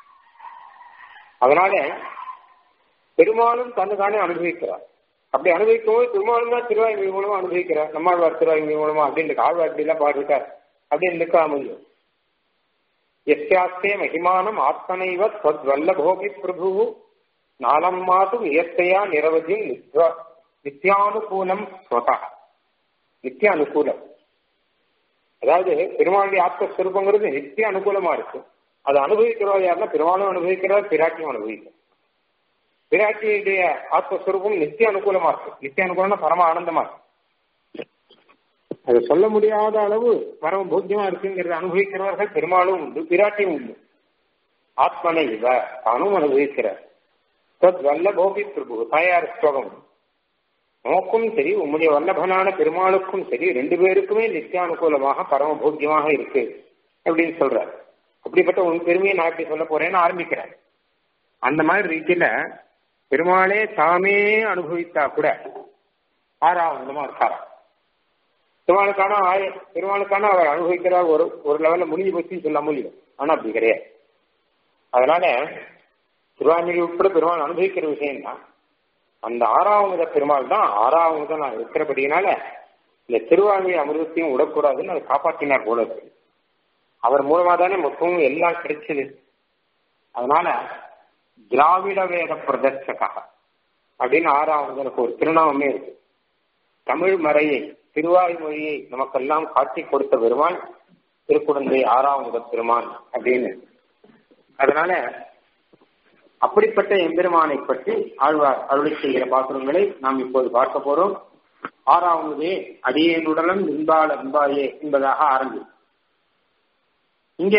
அதனால பெருமாளும் தன்னுதானே அனுபவிக்கிறார் அப்படி அனுபவிக்கும் போது பெருமாளும் தான் திருவாய்மொழி மூலமா அனுபவிக்கிறார் நம்மாழ்வார் திருவாய்மொழி மூலமா அப்படின்னு ஆழ்வார் இப்படி எல்லாம் பாடிருக்கார் அப்படின்னு இருக்க முடியும் எஸ்யாஸ்தே மகிமானம் ஆத்மனைவ தத்வல்லபோகி பிரபு நாளம் மாதும் இயற்கையா நிரவதி நித்தியானுகூலம் ஸ்வதா நித்திய அனுகூலம் அதாவது பெருமாளுடைய ஆத்மஸ்வரூபங்கிறது நித்திய அனுகூலமா இருக்கு அதை அனுபவிக்கிறவர் யாருன்னா பெருமாளும் அனுபவிக்கிறார் பிராட்டியும் அனுபவிக்கிறார் பிராட்டியுடைய ஆத்மஸ்வரூபம் நித்திய அனுகூலமா இருக்கு நித்திய அனுகூலம்னா பரம ஆனந்தமா இருக்கு அது சொல்ல முடியாத அளவு பரம போக்கியமா இருக்குங்கிறத அனுபவிக்கிறவர்கள் பெருமாளும் உண்டு பிராட்டியும் உண்டு ஆத்மனை இவ தானும் அனுபவிக்கிறார் தத் வல்லபோகி பிரபு தாயார் ஸ்லோகம் நமக்கும் சரி உம்முடைய வல்லபனான பெருமாளுக்கும் சரி ரெண்டு பேருக்குமே நித்தியானுகூலமாக பரம போக்கியமாக இருக்கு அப்படின்னு சொல்றார் அப்படிப்பட்ட உன் பெருமையை நான் எப்படி சொல்ல போறேன்னு ஆரம்பிக்கிறேன் அந்த மாதிரி ரீதியில பெருமாளே தாமே அனுபவித்தா கூட ஆறாவதமா இருக்காராம் பெருமாளுக்கான ஆய பெருமாளுக்கான அவர் அனுபவிக்கிறார் ஒரு ஒரு லெவல்ல முடிஞ்சு போச்சுன்னு சொல்ல முடியும் ஆனா அப்படி கிடையாது அதனால திருவாமொழி உட்பட பெருமாள் அனுபவிக்கிற விஷயம் தான் அந்த ஆறாவது பெருமாள் தான் ஆறாவது நான் இருக்கிறபடினால இந்த திருவாமொழி அமிர்தத்தையும் விடக்கூடாதுன்னு அதை காப்பாற்றினார் போல இருக்கு அவர் மூலமா தானே மொத்தமும் எல்லாம் கிடைச்சது அதனால திராவிட வேத பிரதர்சகா அப்படின்னு ஆறாவதற்கு ஒரு திருநாமமே இருக்கு தமிழ் மறையை திருவாய்மொழியை நமக்கெல்லாம் காட்டி கொடுத்த பெருமான் திருக்குழந்தை ஆறாம் முதல் பெருமான் அப்படின்னு அதனால அப்படிப்பட்ட எம்பெருமானை பற்றி ஆழ்வார் அருளை செய்கிற பாசுரங்களை நாம் இப்போது பார்க்க போறோம் ஆறாவதே அடியேனுடலும் இன்பால் அன்பாயே என்பதாக ஆரம்பி இங்க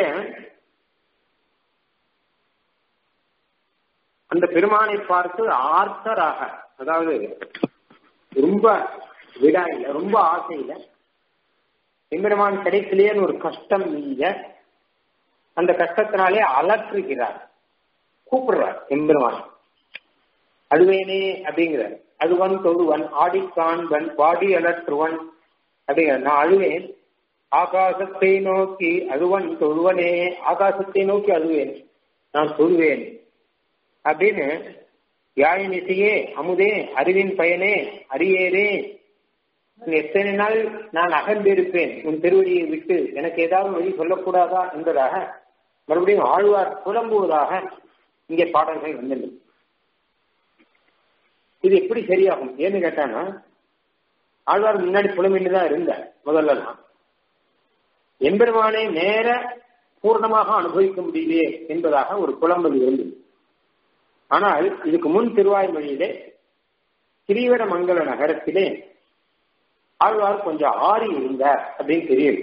அந்த பெருமானை பார்த்து ஆர்த்தராக அதாவது ரொம்ப விடா இல்லை ரொம்ப ஆசை இல்லை எம்பெருமான் கிடைக்கலையேன்னு ஒரு கஷ்டம் இல்ல அந்த கஷ்டத்தினாலே அலற்றுகிறார் கூப்பிடுறார் எம்பெருமான் அழுவேனே அப்படிங்கிறார் அழுவன் தொழுவன் ஆடிக்காண்பன் பாடி அலற்றுவன் அப்படிங்கிற நான் அழுவேன் ஆகாசத்தை நோக்கி அழுவன் தொழுவனே ஆகாசத்தை நோக்கி அழுவேன் நான் தொழுவேன் அப்படின்னு யாழினிசையே அமுதே அறிவின் பயனே அரியேரே எத்தனை நாள் நான் அகந்திருப்பேன் உன் திருவடியை விட்டு எனக்கு ஏதாவது வழி சொல்லக்கூடாதா என்பதாக மறுபடியும் ஆழ்வார் புலம்புவதாக இங்கே பாடல்கள் வந்தது இது எப்படி சரியாகும் ஏன்னு கேட்டானா ஆழ்வார் முன்னாடி புலமின்னு தான் இருந்த முதல்ல தான் எம்பெருமானை நேர பூர்ணமாக அனுபவிக்க முடியலையே என்பதாக ஒரு புலம்பல் இருந்தது ஆனால் இதுக்கு முன் திருவாய்மொழியிலே ஸ்ரீவரமங்கல நகரத்திலே ஆழ்வார் கொஞ்சம் ஆறி இருந்தார் அப்படின்னு தெரியுது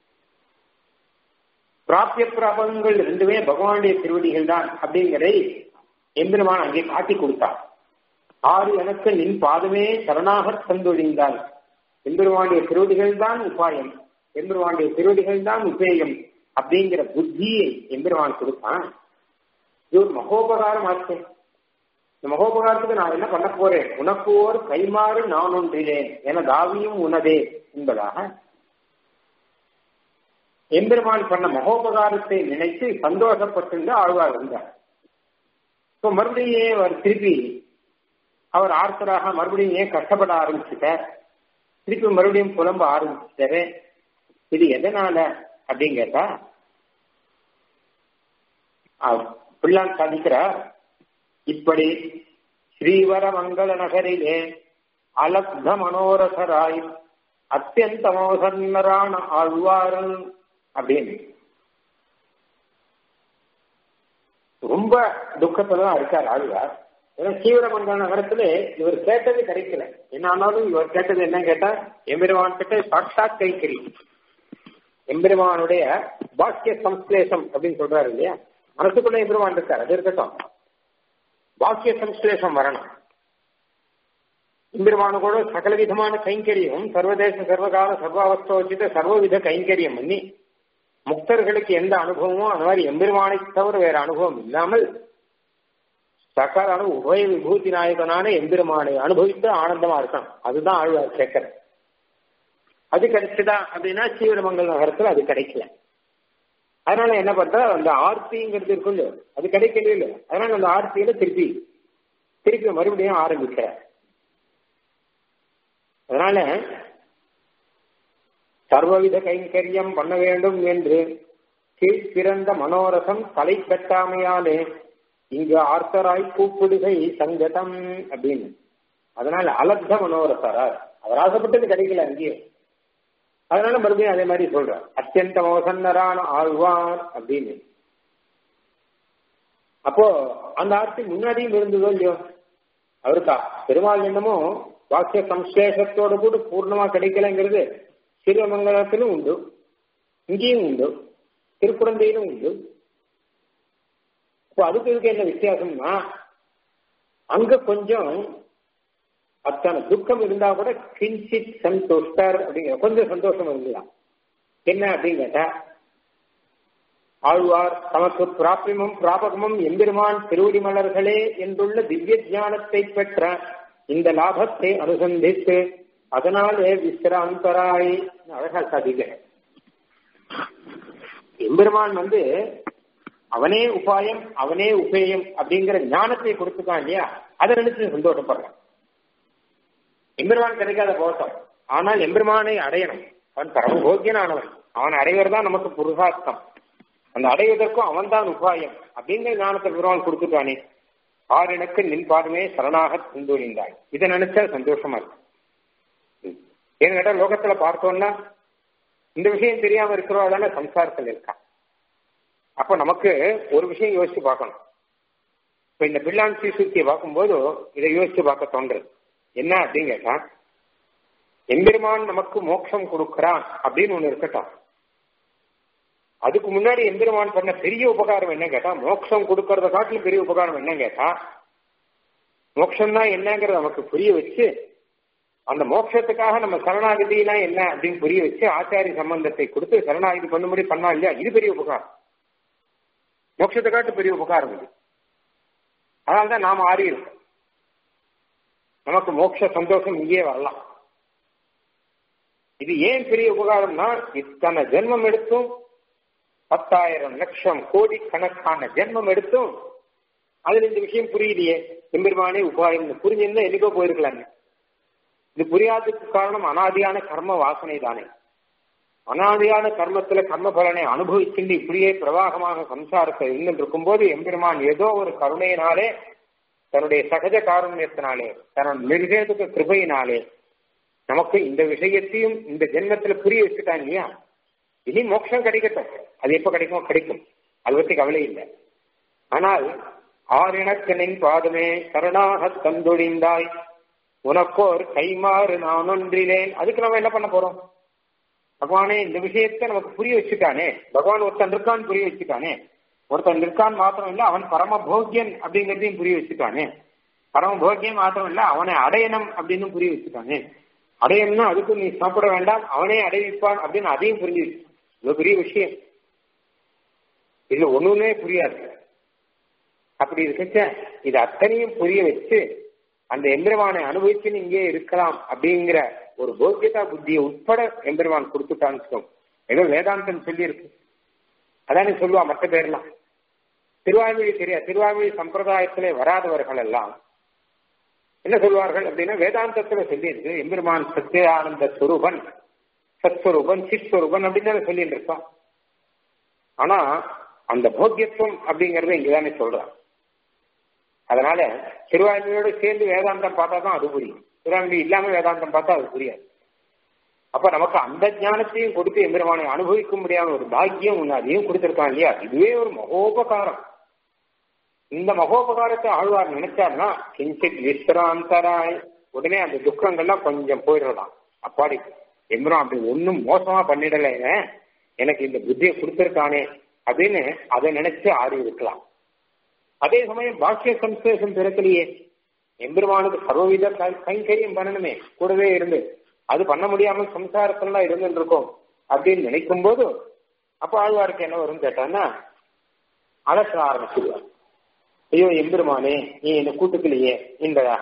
பிராபிய பிராபகங்கள் ரெண்டுமே பகவானுடைய திருவடிகள் தான் அப்படிங்கிறதை எம்பெருமான் அங்கே காட்டி கொடுத்தார் ஆறு எனக்கு நின் பாதமே சரணாக தந்தொழிந்தால் எம்பெருமானுடைய திருவடிகள் தான் உபாயம் எம்பெருமானுடைய திருவடிகள் தான் உபேயம் அப்படிங்கிற புத்தியை எம்பெருமான் கொடுத்தான் இது ஒரு மகோபகாரம் ஆச்சு இந்த மகோபகாரத்துக்கு நான் என்ன பண்ண போறேன் உனக்கு ஓர் கைமாறு நான் ஒன்றிலேன் என தாவியும் உனதே என்பதாக எம்பெருமான் பண்ண மகோபகாரத்தை நினைத்து சந்தோஷப்பட்டு ஆழ்வார் இருந்தார் இப்போ மறுபடியும் ஏன் அவர் திருப்பி அவர் ஆர்த்தராக மறுபடியும் ஏன் கஷ்டப்பட ஆரம்பிச்சுட்டார் திருப்பி மறுபடியும் புலம்ப ஆரம்பிச்சுட்டாரு இது எதனால அப்படின்னு கேட்டா பிள்ளான் சாதிக்கிறார் இப்படி ஸ்ரீவர மங்கள நகரிலே அலப்த மனோரசராய் அத்தியந்த மோசன்னரான ஆழ்வாரன் அப்படின்னு ரொம்ப துக்கத்துல தான் இருக்கார் ஆழ்வார் ஏன்னா ஸ்ரீவரமங்கல நகரத்துல இவர் கேட்டது கிடைக்கல என்ன ஆனாலும் இவர் கேட்டது என்ன கேட்டா எம்பெருமான் கிட்ட சாட்சாத் கைக்கறி எம்பெருமானுடைய பாக்கிய சம்ஸ்லேஷம் அப்படின்னு சொல்றாரு இல்லையா மனசுக்குள்ள எம்பெருமான் இருக்கார் அது இருக்கட்டும் பாக்கிய சம்ஸ்லேஷம் வரணும் எம்பெருமானு கூட சகல விதமான கைங்கரியம் சர்வதேச சர்வகால சர்வாவஸ்தோச்சித சர்வவித கைங்கரியம் பண்ணி முக்தர்களுக்கு எந்த அனுபவமோ அந்த மாதிரி எம்பெருமானை தவிர வேற அனுபவம் இல்லாமல் சகல அனு உபய விபூதி நாயகனான எம்பெருமானை அனுபவித்து ஆனந்தமா இருக்கணும் அதுதான் ஆழ்வார் கேட்கிற அது கிடைச்சதா அப்படின்னா ஸ்ரீவிரமங்கல் நகரத்துல அது கிடைக்கல அதனால என்ன பண்ற அந்த ஆர்த்திங்கிறது இருக்கும் இல்லையோ அது கிடைக்கவே இல்லை அதனால அந்த ஆர்த்தியில திருப்பி திருப்பி மறுபடியும் ஆரம்பிக்கிற அதனால சர்வவித கைங்கரியம் பண்ண வேண்டும் என்று கீழ்பிறந்த மனோரசம் தலை கட்டாமையாலே இங்கு ஆர்த்தராய் கூப்பிடுகை சங்கதம் அப்படின்னு அதனால அலப்த மனோரசரார் அவர் ஆசைப்பட்டது கிடைக்கல அங்கேயும் அதனால மறுபடியும் அதே மாதிரி சொல்றார் அத்தியந்த மோசன்னரான ஆழ்வார் அப்படின்னு அப்போ அந்த ஆர்த்தி முன்னாடியும் இருந்ததோ இல்லையோ அவருக்கா பெருமாள் என்னமோ வாக்கிய சம்சேஷத்தோடு கூட பூர்ணமா கிடைக்கலங்கிறது சிறுமங்கலத்திலும் உண்டு இங்கேயும் உண்டு திருக்குழந்தையிலும் உண்டு இப்போ அதுக்கு இதுக்கு என்ன வித்தியாசம்னா அங்க கொஞ்சம் அத்தனை துக்கம் இருந்தா கூட கிஞ்சித் சந்தோஷ்டர் அப்படிங்கிற கொஞ்சம் சந்தோஷம் இருந்துதான் என்ன அப்படின்னு கேட்டா ஆழ்வார் தமக்கு பிராபியமும் பிராபகமும் எம்பெருமான் திருவடி மலர்களே என்றுள்ள திவ்ய ஞானத்தை பெற்ற இந்த லாபத்தை அனுசந்தித்து அதனாலே விசிராந்தராய் அழகா சாதிக்க எம்பெருமான் வந்து அவனே உபாயம் அவனே உபேயம் அப்படிங்கிற ஞானத்தை கொடுத்துக்கான் இல்லையா அதை நினைச்சு சந்தோஷப்படுறான் எம்பெருமான் கிடைக்காத போட்டம் ஆனால் எம்பெருமானை அடையணும் அவன் பரமபோக்கியனானவன் அவன் அடைவதுதான் நமக்கு புருஷார்த்தம் அந்த அடைவதற்கும் அவன் தான் உபாயம் அப்படிங்கிற ஞானத்தை பெருமான் கொடுத்துட்டானே ஆறினுக்கு நின் பாதமே சரணாக தந்துழிந்தாய் இதை நினைச்சா சந்தோஷமா இருக்கு ஏன்னு கேட்டா லோகத்துல பார்த்தோம்னா இந்த விஷயம் தெரியாம இருக்கிறவா தானே சம்சாரத்தில் இருக்கா அப்ப நமக்கு ஒரு விஷயம் யோசிச்சு பார்க்கணும் இப்ப இந்த பிள்ளான் சீசுத்தியை பார்க்கும்போது இதை யோசிச்சு பார்க்க தோன்றுறது என்ன அப்படின்னு கேட்டா எம்பெருமான் நமக்கு மோட்சம் கொடுக்கறான் அப்படின்னு ஒண்ணு இருக்கட்டும் அதுக்கு முன்னாடி எம்பெருமான் பண்ண பெரிய உபகாரம் என்ன கேட்டா மோட்சம் கொடுக்கறத காட்டிலும் பெரிய உபகாரம் என்ன கேட்டா மோட்சம்னா என்னங்கிறத நமக்கு புரிய வச்சு அந்த மோட்சத்துக்காக நம்ம சரணாகதினா என்ன அப்படின்னு புரிய வச்சு ஆச்சாரிய சம்பந்தத்தை கொடுத்து சரணாகதி பண்ணும்படி பண்ணா இல்லையா இது பெரிய உபகாரம் மோட்சத்தை காட்டு பெரிய உபகாரம் இது அதனால்தான் நாம் ஆறி இருக்கோம் நமக்கு மோட்ச சந்தோஷம் இங்கே வரலாம் இது ஏன் பெரிய உபகாரம்னா இத்தனை ஜென்மம் எடுத்தும் பத்தாயிரம் லட்சம் கோடி கணக்கான ஜென்மம் எடுத்தும் அதுல இந்த விஷயம் புரியலையே எம்பெருமானே உபாயம் புரிஞ்சிருந்தா என்னைக்கோ போயிருக்கலாங்க இது புரியாததுக்கு காரணம் அனாதியான கர்ம வாசனை தானே அனாதியான கர்மத்துல கர்ம பலனை அனுபவிச்சுட்டு இப்படியே பிரவாகமாக சம்சாரத்தை இருந்துட்டு இருக்கும்போது எம்பெருமான் ஏதோ ஒரு கருணையினாலே தன்னுடைய சகஜ காருண்யத்தினாலே தன்னுடைய நிர்வேதுக கிருபையினாலே நமக்கு இந்த விஷயத்தையும் இந்த ஜென்மத்துல புரிய வச்சுட்டான் இல்லையா இனி மோட்சம் கிடைக்கட்டும் அது எப்ப கிடைக்கும் கிடைக்கும் அதை பத்தி கவலை இல்லை ஆனால் ஆறிணக்கனின் பாதமே கருணாக தந்தொழிந்தாய் உனக்கோர் கைமாறு நான் ஒன்றிலேன் அதுக்கு நம்ம என்ன பண்ண போறோம் பகவானே இந்த விஷயத்தை நமக்கு புரிய வச்சுட்டானே பகவான் ஒருத்தன் இருக்கான் புரிய வச்சுட்டானே ஒருத்தன் இருக்கான் மாத்திரம் இல்ல அவன் பரம போக்கியன் அப்படிங்கிறதையும் புரிய வச்சுட்டானே பரம போக்கியம் மாத்திரம் இல்ல அவனை அடையணும் அப்படின்னு புரிய வச்சுட்டானே அடையணும்னா அதுக்கு நீ சாப்பிட வேண்டாம் அவனே அடைவிப்பான் அப்படின்னு அதையும் புரிஞ்சு வச்சுட்டான் இது பெரிய விஷயம் இதுல ஒண்ணுமே புரியாது அப்படி இருக்கச்ச இது அத்தனையும் புரிய வச்சு அந்த எம்பெருமானை அனுபவிச்சுன்னு இங்கே இருக்கலாம் அப்படிங்கிற ஒரு போக்கியதா புத்தியை உட்பட எம்பெருமான் கொடுத்துட்டான்னு ஏதோ வேதாந்தம் சொல்லி இருக்கு அதானே சொல்லுவா மற்ற பேர்லாம் திருவாய்மொழி தெரியா திருவாய்மொழி சம்பிரதாயத்திலே வராதவர்கள் எல்லாம் என்ன சொல்வார்கள் அப்படின்னா வேதாந்தத்துல சொல்லி இருக்கு எம்பெருமான் சத்தியானந்த சுரூபன் சத்ஸ்வரூபன் சிஸ்வரூபன் அப்படின்னு சொல்லிட்டு இருப்பான் ஆனா அந்த போக்கியத்துவம் அப்படிங்கறத இங்கதானே சொல்றான் அதனால திருவாய்மொழியோட சேர்ந்து வேதாந்தம் பார்த்தா தான் அது புரியும் திருவாய்மொழி இல்லாம வேதாந்தம் பார்த்தா அது புரியாது அப்ப நமக்கு அந்த ஞானத்தையும் கொடுத்து எம்பெருமானை அனுபவிக்க முடியாத ஒரு பாக்கியம் ஒண்ணு அதையும் கொடுத்திருக்கான் இல்லையா இதுவே ஒரு மகோபகாரம் இந்த மகோபகாரத்தை ஆழ்வார் நினைச்சார்னா கிஞ்சித் விஸ்ராந்தராய் உடனே அந்த துக்கங்கள்லாம் கொஞ்சம் போயிடலாம் அப்பாடி எம்பெரும் அப்படி ஒன்னும் மோசமா பண்ணிடல எனக்கு இந்த புத்தியை கொடுத்திருக்கானே அப்படின்னு அதை நினைச்சு ஆடி இருக்கலாம் அதே சமயம் பாக்கிய சம்சேஷம் பிறக்கலையே எம்பெருமானுக்கு சர்வவித கைங்கரியம் பண்ணணுமே கூடவே இருந்து அது பண்ண முடியாமல் சம்சாரத்துல இருந்துட்டு இருக்கோம் அப்படின்னு நினைக்கும் போது அப்ப ஆழ்வாருக்கு என்ன வரும் கேட்டான்னா அலச ஆரம்பிச்சிருவார் ஐயோ எம்பெருமானே நீ என்ன கூட்டுக்கலையே என்பதாக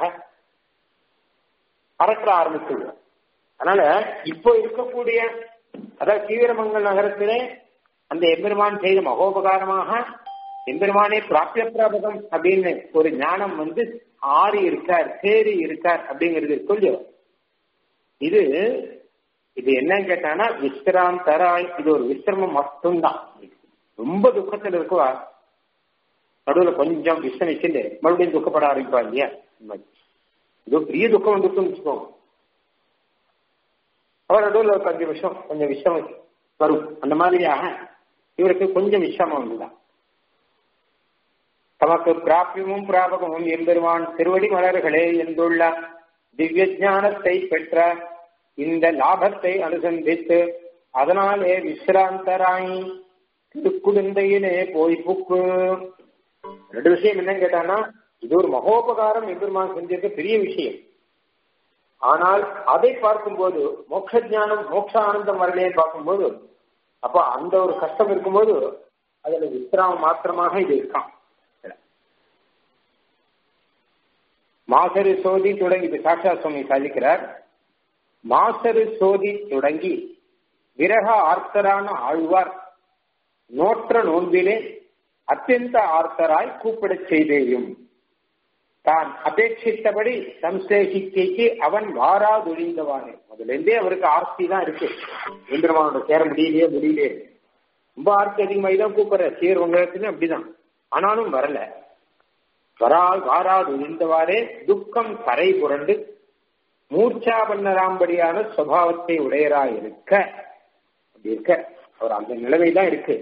அரற்ற ஆரம்பிச்சிருவார் அதனால இப்போ இருக்கக்கூடிய அதாவது தீவிரமங்கல் நகரத்திலே அந்த எம்பெருமான் செய்த மகோபகாரமாக எம்பெருமானே பிராப்திய பிராபகம் அப்படின்னு ஒரு ஞானம் வந்து ஆறி இருக்கார் சேரி இருக்கார் அப்படிங்கிறது கொஞ்சம் இது இது என்னன்னு கேட்டானா விஸ்ராந்தராய் இது ஒரு விசிரமம் மட்டும்தான் ரொம்ப துக்கத்துல இருக்குவா நடுவுல கொஞ்சம் விசனிச்சுட்டு மறுபடியும் துக்கப்பட ஆரம்பிப்பா இல்லையா இது பெரிய துக்கம் வந்துருக்குன்னு வச்சுக்கோங்க அவர் நடுவில் ஒரு அஞ்சு விஷம் கொஞ்சம் விஷம் வரும் அந்த மாதிரியாக இவருக்கு கொஞ்சம் விஷமம் வந்துதான் தமக்கு பிராபியமும் பிராபகமும் எம்பெருமான் திருவடி மலர்களே என்றுள்ள திவ்ய ஞானத்தை பெற்ற இந்த லாபத்தை அனுசந்தித்து அதனாலே விசிராந்தராய் திருக்குடுந்தையிலே போய் புக்கு ரெண்டு விஷயம் என்னன்னு கேட்டானா இது ஒரு மகோபகாரம் எம்பெருமான் செஞ்சிருக்க பெரிய விஷயம் ஆனால் அதை பார்க்கும்போது மோட்ச ஜானம் மோட்ச ஆனந்தம் வரலையேன்னு பார்க்கும்போது அப்ப அந்த ஒரு கஷ்டம் இருக்கும்போது அதுல விசிராமம் மாத்திரமாக இது இருக்கான் மாசரு சோதி தொடங்கி இது சாட்சா சுவாமி சாதிக்கிறார் மாசரு சோதி தொடங்கி விரக ஆர்த்தரான ஆழ்வார் நோற்ற நோன்பிலே அத்தியந்த ஆர்த்தராய் கூப்பிடச் செய்தேயும் தான் அபேட்சித்தபடி சம்சேஷிக்கைக்கு அவன் வாராதொழிந்தவானே முதல்ல இருந்தே அவருக்கு ஆர்த்தி தான் இருக்கு இந்திரமானோட சேர முடியலையே முடியலையே ரொம்ப ஆர்த்தி அதிகமாகி தான் கூப்பிடுற சீர் உங்களுக்குன்னு அப்படிதான் ஆனாலும் வரல வரால் வாராது இருந்தவாறே துக்கம் கரை புரண்டு மூர்ச்சா பண்ணராம்படியான சுவாவத்தை உடையராய் இருக்க அப்படி இருக்க அவர் அந்த நிலைமை தான் இருக்கு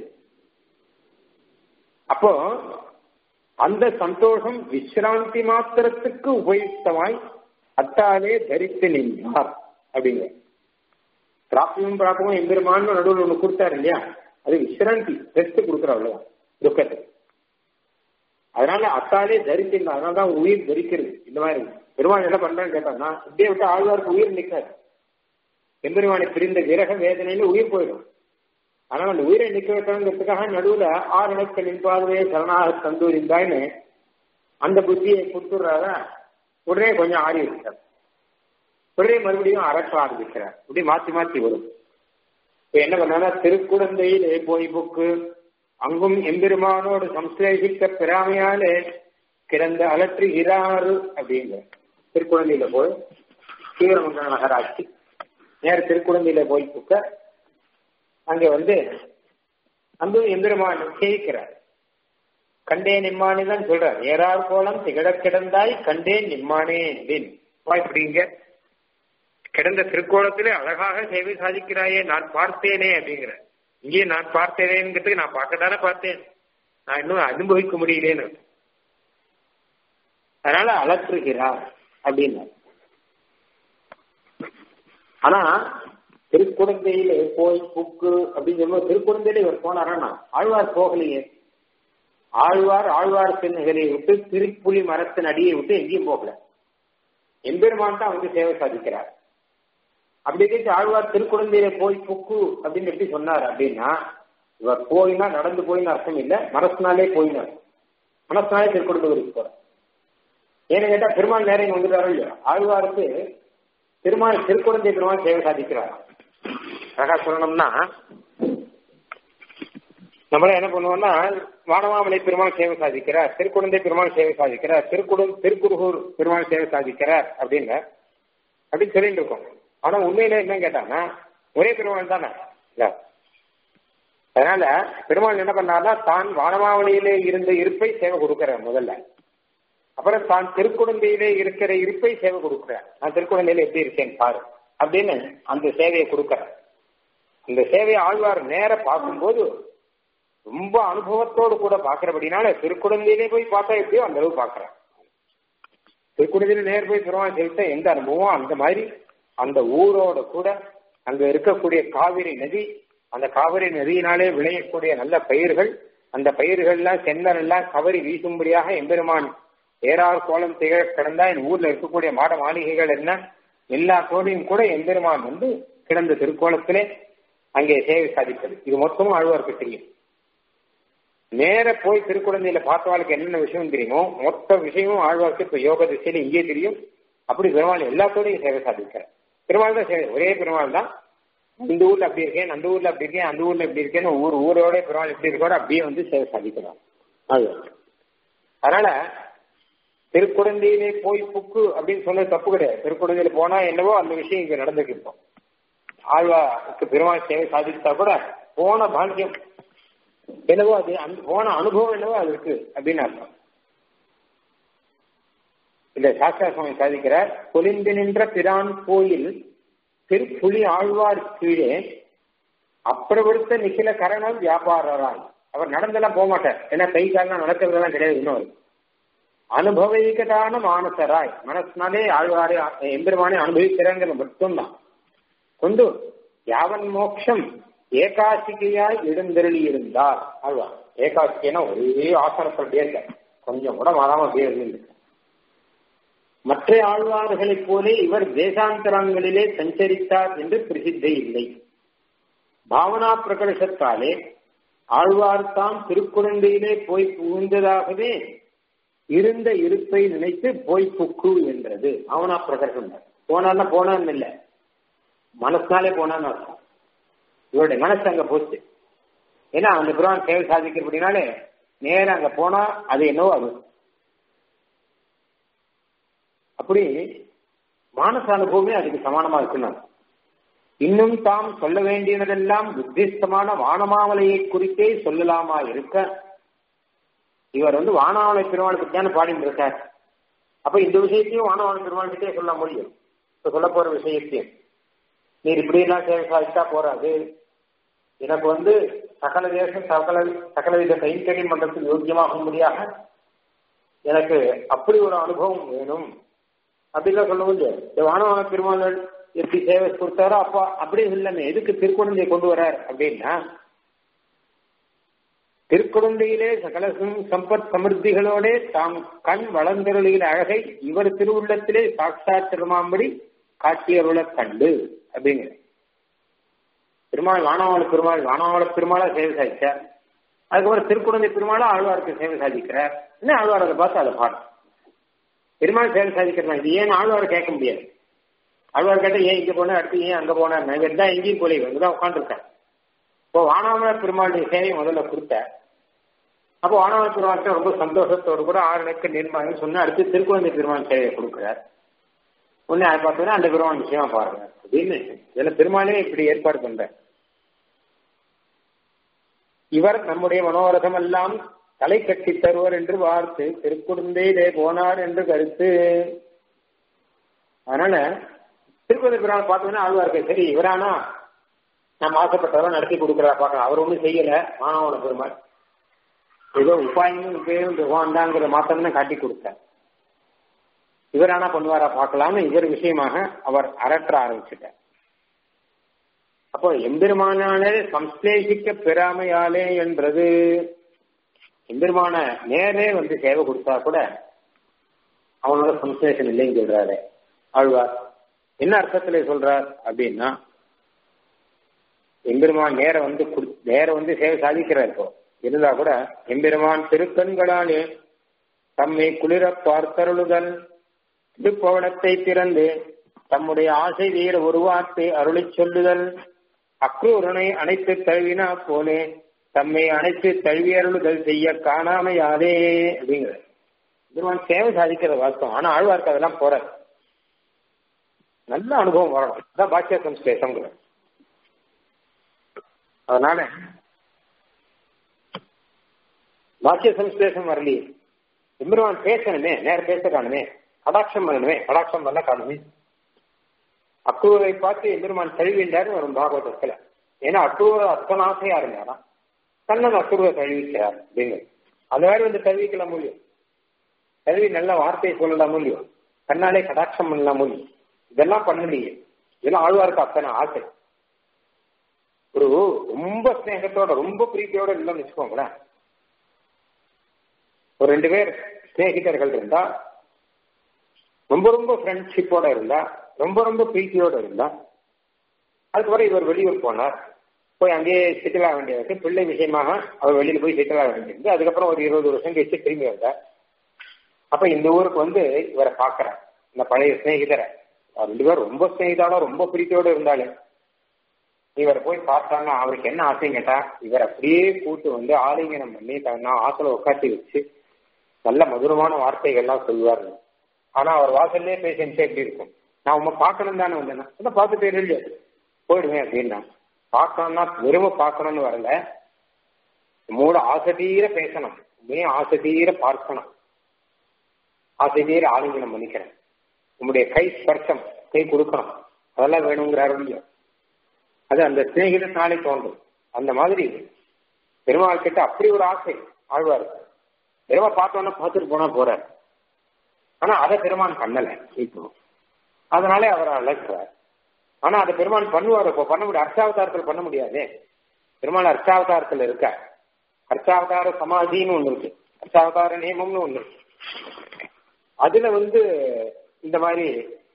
அப்போ அந்த சந்தோஷம் விசிராந்தி மாத்திரத்துக்கு உபயுக்தமாய் அத்தாலே தரித்து நின்றார் அப்படிங்க பிராப்தியும் பிராப்தமும் எம்பெருமான்னு நடுவில் ஒண்ணு கொடுத்தாரு இல்லையா அது விசிராந்தி ரெஸ்ட் கொடுக்குற அவ்வளவுதான் துக்கத்துக்கு அதனால அத்தாலே தரித்திருந்தா அதனாலதான் உயிர் தரிக்கிறது இந்த மாதிரி பெருமாள் என்ன பண்றான்னு கேட்டாங்கன்னா இப்படியே விட்டு ஆழ்வாருக்கு உயிர் நிற்காது எம்பெருமானை பிரிந்த விரக வேதனையில உயிர் போயிடும் அதனால அந்த உயிரை நிக்க வைக்கணுங்கிறதுக்காக நடுவுல ஆறு இலக்க நின்பாதுவே சரணாக தந்தூரிந்தாய்னு அந்த புத்தியை கொடுத்துடுறாங்க உடனே கொஞ்சம் ஆறி இருக்கிறார் உடனே மறுபடியும் அரட்ட ஆரம்பிக்கிறார் இப்படி மாத்தி மாத்தி வரும் இப்ப என்ன பண்ணா திருக்குழந்தையிலே போய் புக்கு அங்கும் எம்பெருமானோடு சம்ஸ்லேஷிக்க பெறாமையாலே கிடந்த அலற்றுகிறாரு அப்படிங்கிற திருக்குழந்தையில போய் ஸ்ரீரமங்கல நகராட்சி நேர திருக்குழந்தையில போய் புக்க அங்க வந்து அங்கும் எம்பெருமான் சேவிக்கிறார் கண்டே நிம்மானே தான் சொல்றார் ஏறார் கோலம் திகழ கிடந்தாய் கண்டே நிம்மானே அப்படின்னு இப்படிங்க கிடந்த திருக்கோலத்திலே அழகாக சேவை சாதிக்கிறாயே நான் பார்த்தேனே அப்படிங்கிற இங்கே நான் பார்த்தேனேங்கிறதுக்கு நான் பார்க்கத்தானே பார்த்தேன் நான் இன்னும் அனுபவிக்க முடியலேன்னு அதனால அலற்றுகிறார் அப்படின்னு ஆனா திருக்குழந்தையில போய் புக்கு அப்படின்னு சொல்லும்போது திருக்குழந்தையில இவர் போனாரா ஆழ்வார் போகலையே ஆழ்வார் ஆழ்வார் பெண்களை விட்டு திருப்புலி மரத்தின் அடியை விட்டு எங்கேயும் போகல எம்பெருமான் தான் வந்து சேவை சாதிக்கிறார் அப்படி இருந்துச்சு ஆழ்வார் திருக்குழந்தையில போய் புக்கு அப்படின்னு எப்படி சொன்னார் அப்படின்னா இவர் போயினா நடந்து போயின்னு அர்த்தம் இல்லை மனசுனாலே போயினார் மனசுனாலே திருக்குழந்தைக்கு போறார் ஏன்னு கேட்டா பெருமாள் நேரம் இங்க வந்துட்டாரோ இல்லையா ஆழ்வாருக்கு பெருமாள் திருக்குழந்தை பெருமாள் சேவை சாதிக்கிறார் அழகா சொல்லணும்னா நம்மள என்ன பண்ணுவோம்னா வானமாமலை பெருமாள் சேவை சாதிக்கிறார் திருக்குழந்தை பெருமாள் சேவை சாதிக்கிறார் திருக்குடு திருக்குறுகூர் பெருமாள் சேவை சாதிக்கிறார் அப்படின்னு அப்படின்னு சொல்லிட்டு இருக்கோம் ஆனா உண்மையில என்ன கேட்டாங்கன்னா ஒரே பெருமாள் தானே இல்ல அதனால பெருமாள் என்ன பண்ணார்னா தான் வானமாவளியிலே இருந்த இருப்பை சேவை கொடுக்கிறார் முதல்ல அப்புறம் தான் திருக்குழந்தையிலே இருக்கிற இருப்பை சேவை கொடுக்கிறார் நான் திருக்குழந்தையில எப்படி இருக்கேன் பாரு அப்படின்னு அந்த சேவையை கொடுக்கிறார் அந்த சேவையை ஆழ்வார் நேர பார்க்கும்போது ரொம்ப அனுபவத்தோடு கூட பாக்குறபடினால திருக்குழந்தையிலே போய் பார்த்தா எப்படியோ அந்த அளவு பாக்குறேன் திருக்குழந்தையில நேர் போய் பெருமாள் செலுத்த எந்த அனுபவம் அந்த மாதிரி அந்த ஊரோட கூட அங்க இருக்கக்கூடிய காவிரி நதி அந்த காவிரி நதியினாலே விளையக்கூடிய நல்ல பயிர்கள் அந்த பயிர்கள்லாம் சென்னல் எல்லாம் கவரி வீசும்படியாக எம்பெருமான் ஏறார் கோலம் திகழ கிடந்தா என் ஊர்ல இருக்கக்கூடிய மாட மாளிகைகள் என்ன எல்லாத்தோடையும் கூட எம்பெருமான் வந்து கிடந்த திருக்கோலத்திலே அங்கே சேவை சாதிப்பது இது மொத்தமும் ஆழ்வார்க்கு தெரியும் நேர போய் திருக்குழந்தையில பார்த்தவாளுக்கு என்னென்ன விஷயம் தெரியுமோ மொத்த விஷயமும் ஆழ்வார்க்கு இப்ப யோக திசையில இங்கே தெரியும் அப்படி பெருமாள் எல்லாத்தோடையும் சேவை சாதிக்கிறார் பெருமாள் தான் சேவை ஒரே பெருமாள் தான் இந்த ஊர்ல அப்படி இருக்கேன் அந்த ஊர்ல அப்படி இருக்கேன் அந்த ஊர்ல இப்படி இருக்கேன்னு ஊர் ஊரோட பெருமாள் எப்படி இருக்கோ அப்படியே வந்து சேவை சாதிக்கிறார் அது அதனால திருக்குழந்தையிலே போய் புக்கு அப்படின்னு சொன்னது தப்பு கிடையாது திருக்குழந்தையில போனா என்னவோ அந்த விஷயம் இங்க நடந்துக்கு இப்போ ஆழ்வாருக்கு பெருமாள் சேவை சாதித்தா கூட போன பாக்கியம் என்னவோ அது அந்த போன அனுபவம் என்னவோ அது இருக்கு அப்படின்னு அர்த்தம் இந்த சாஸ்திர சுவாமி சாதிக்கிறார் பொலிந்து நின்ற பிரான் கோயில் திருப்புலி ஆழ்வார் கீழே அப்பிரவருத்த நிখিல கரணம் வியாபாரராய் அவர் நடந்தெல்லாம் போக மாட்டார் ஏன்னா கை காலம் நடக்கிறதெல்லாம் கிடையாது இன்னொரு அனுபவிக்கதான மானசராய் மனசுனாலே ஆழ்வாரே எம்பெருமானே அனுபவிக்கிறாங்கிறது மட்டும்தான் கொண்டு யாவன் மோட்சம் ஏகாசிகையாய் எழுந்தருளி இருந்தார் ஆழ்வார் ஏகாசிகைனா ஒரே ஆசனத்தில் அப்படியே கொஞ்சம் கூட மாறாம அப்படியே இருந்து மற்ற ஆழ்வார்களைப் போலே இவர் தேசாந்தரங்களிலே சஞ்சரித்தார் என்று பிரசித்தி இல்லை பாவனா பிரகடசத்தாலே ஆழ்வார் தாம் திருக்குழந்தையிலே போய் புகுந்ததாகவே இருந்த இருப்பை நினைத்து போய் புக்கு என்றது பாவனா பிரகடசம் போனான்னா போனான்னு இல்லை மனசுனாலே போனான்னு அர்த்தம் இவருடைய மனசு அங்க போச்சு ஏன்னா அந்த புரான் சேவை சாதிக்கிறபடினாலே நேரம் அங்க போனா அது என்னவோ அது அப்படி மானச அனுபவமே அதுக்கு சமானமா இருக்குன்னு இன்னும் தாம் சொல்ல வேண்டியதெல்லாம் புத்திஸ்தமான வானமாமலையை குறித்தே சொல்லலாமா இருக்க இவர் வந்து வானாவளை பெருமாளுக்கு தானே பாடிட்டு இருக்கார் அப்ப இந்த விஷயத்தையும் வானவாள பெருமாள்கிட்டே சொல்ல முடியும் இப்ப சொல்ல போற விஷயத்தையும் நீர் இப்படி எல்லாம் சேவை சாதித்தா போறாது எனக்கு வந்து சகல தேசம் சகல சகலவித கைங்கரியம் பண்றதுக்கு யோக்கியமாக முடியாக எனக்கு அப்படி ஒரு அனுபவம் வேணும் அப்படிலாம் சொல்ல முடியாது இந்த வானவான பெருமாள் எப்படி சேவை கொடுத்தாரோ அப்போ அப்படி இல்லைன்னு எதுக்கு திருக்குழந்தையை கொண்டு வரார் அப்படின்னா திருக்குழந்தையிலே சகல சம்பத் சமிருத்திகளோட தாம் கண் வளர்ந்தருளின் அழகை இவர் திருவுள்ளத்திலே சாட்சாத் திருமாம்படி காட்சியருள கண்டு அப்படிங்கிற பெருமாள் வானவாள பெருமாள் வானவாள பெருமாளா சேவை சாதிச்சார் அதுக்கப்புறம் திருக்குழந்தை பெருமாளா ஆழ்வாருக்கு சேவை சாதிக்கிறார் என்ன ஆழ்வார் அதை பார்த்து அதை பாடும் பெருமாள் சேவை சாதிக்கிறதா இது ஏன் ஆழ்வார் கேட்க முடியாது ஆழ்வார் கேட்ட ஏன் இங்க போன அடுத்து ஏன் அங்க போனார் இவர் தான் எங்கேயும் போல இவங்க உட்காந்துருக்காரு இப்போ வானாமல பெருமாளுடைய சேவையை முதல்ல கொடுத்த அப்போ வானாமல பெருமாள் ரொம்ப சந்தோஷத்தோடு கூட ஆறு நாட்கள் நிர்மாணம் சொன்ன அடுத்து திருக்குழந்தை பெருமாள் சேவையை கொடுக்குறார் உடனே அதை பார்த்தோன்னா அந்த பெருமாள் விஷயமா பாருங்க அப்படின்னு இதுல பெருமாளே இப்படி ஏற்பாடு பண்ற இவர் நம்முடைய மனோரதம் எல்லாம் தலை கட்டி தருவர் என்று வார்த்து திருக்குடுந்தையிலே போனார் என்று கருத்து அதனால திருக்குறள் பெருமாள் பார்த்தோன்னா ஆழ்வார்கள் சரி இவரானா நம்ம ஆசைப்பட்டவரை நடத்தி கொடுக்குறா பார்க்கலாம் அவர் ஒன்றும் செய்யல மாணவன பெருமாள் ஏதோ உபாயமும் பேரும் பகவான்தாங்கிற மாத்திரம் தான் காட்டி கொடுத்தார் இவர் ஆனா பண்ணுவாரா பார்க்கலாம்னு இவர் விஷயமாக அவர் அரற்ற ஆரம்பிச்சிட்டார் அப்போ எம்பெருமானாலே சம்ஸ்லேஷிக்க பெறாமையாலே என்றது எம்பெருமான நேரே வந்து சேவை கொடுத்தா கூட அவனோட சம்ஸ்லேஷன் இல்லைன்னு சொல்றாரு ஆழ்வார் என்ன அர்த்தத்துல சொல்றார் அப்படின்னா எம்பெருமான் நேர வந்து நேர வந்து சேவை சாதிக்கிறார் இப்போ இருந்தா கூட எம்பெருமான் திருக்கண்களாலே தம்மை குளிர பார்த்தருளுதல் திருப்பவனத்தை திறந்து தம்முடைய ஆசை வீர உருவாத்தை அருளிச் சொல்லுதல் அக்ரூரனை அனைத்து தழுவினா போலே தம்மை அனைத்து தழுவி அருளுதல் செய்ய காணாமையாதே அப்படிங்கிற பெருமான் சேவை சாதிக்கிற வாஸ்தவம் ஆனா ஆழ்வார்க்கு அதெல்லாம் போற நல்ல அனுபவம் வரணும் அதான் பாக்கிய சம்ஸ்லேஷங்கிற அதனால பாக்கிய சம்ஸ்லேஷம் வரலையே எம்பெருமான் பேசணுமே நேர பேச காணுமே கடாட்சம் பண்ணணுமே கடாட்சம் பண்ண காணுமே அக்ரூரை பார்த்து எம்பெருமான் தழுவின்றாரு வரும் பாகவதத்துல ஏன்னா அக்ரூர அத்தனை ஆசையா இருந்தாரா கண்ணன் அக்ரூரை தழுவிக்கிறார் அப்படிங்க அது மாதிரி வந்து தழுவிக்கலாம் முடியும் தழுவி நல்ல வார்த்தையை சொல்லலாம் முடியும் கண்ணாலே கடாட்சம் பண்ணலாம் முடியும் இதெல்லாம் பண்ணலையே இதெல்லாம் ஆழ்வாருக்கு அத்தனை ஆசை ஒரு ரொம்ப ஸ்நேகத்தோட ரொம்ப பிரீத்தியோட இல்லைன்னு வச்சுக்கோங்களேன் ஒரு ரெண்டு பேர் சிநேகிதர்கள் இருந்தா ரொம்ப ரொம்ப ஃப்ரெண்ட்ஷிப்போட இருந்தா ரொம்ப ரொம்ப பிரீத்தியோட இருந்தா அதுக்கப்புறம் இவர் வெளியூர் போனார் போய் அங்கேயே செட்டில் ஆக வேண்டியது பிள்ளை விஷயமாக அவர் வெளியில போய் செட்டில் ஆக வேண்டியது அதுக்கப்புறம் ஒரு இருபது வருஷம் கழிச்சு திரும்பி வந்தார் அப்ப இந்த ஊருக்கு வந்து இவரை பாக்குறார் இந்த பழைய சிநேகிதரை ரெண்டு பேரும் ரொம்ப ஸ்நேகிதாலோ ரொம்ப பிரீத்தியோட இருந்தாலே இவரை போய் பார்த்தாங்க அவருக்கு என்ன ஆசைன்னு கேட்டா இவர் அப்படியே கூட்டு வந்து ஆலிங்கனம் பண்ணி நான் ஆசல உட்காந்து வச்சு நல்ல மதுரமான வார்த்தைகள்லாம் சொல்லுவார் ஆனா அவர் வாசல்லே பேசிட்டு எப்படி இருக்கும் நான் உங்க பார்க்கணும் தானே வந்தேன் அதை பார்த்துட்டு இல்லையா போயிடுவேன் அப்படின்னா பார்க்கணும்னா வெறும பார்க்கணும்னு வரல மூட ஆசதீர பேசணும் மே ஆசதீர பார்க்கணும் ஆசதீர ஆலிங்கனம் பண்ணிக்கிறேன் உங்களுடைய கை ஸ்பர்சம் கை கொடுக்கணும் அதெல்லாம் வேணுங்கிறாரு இல்லையா அது அந்த சிநேகிதனாலே தோன்றும் அந்த மாதிரி பெருமாள் கிட்ட அப்படி ஒரு ஆசை ஆழ்வார் பெருமாள் பார்த்தோன்னா பார்த்துட்டு போனா போறார் ஆனா அதை பெருமான் பண்ணல இப்போ அதனாலே அவர் அழைக்கிறார் ஆனா அதை பெருமான் பண்ணுவார் இப்போ பண்ண முடியும் அர்ச்சாவதாரத்தில் பண்ண முடியாதே பெருமாள் அர்ச்சாவதாரத்தில் இருக்க அர்ச்சாவதார சமாதின்னு ஒண்ணு இருக்கு அர்ச்சாவதார நியமம்னு ஒண்ணு இருக்கு அதுல வந்து இந்த மாதிரி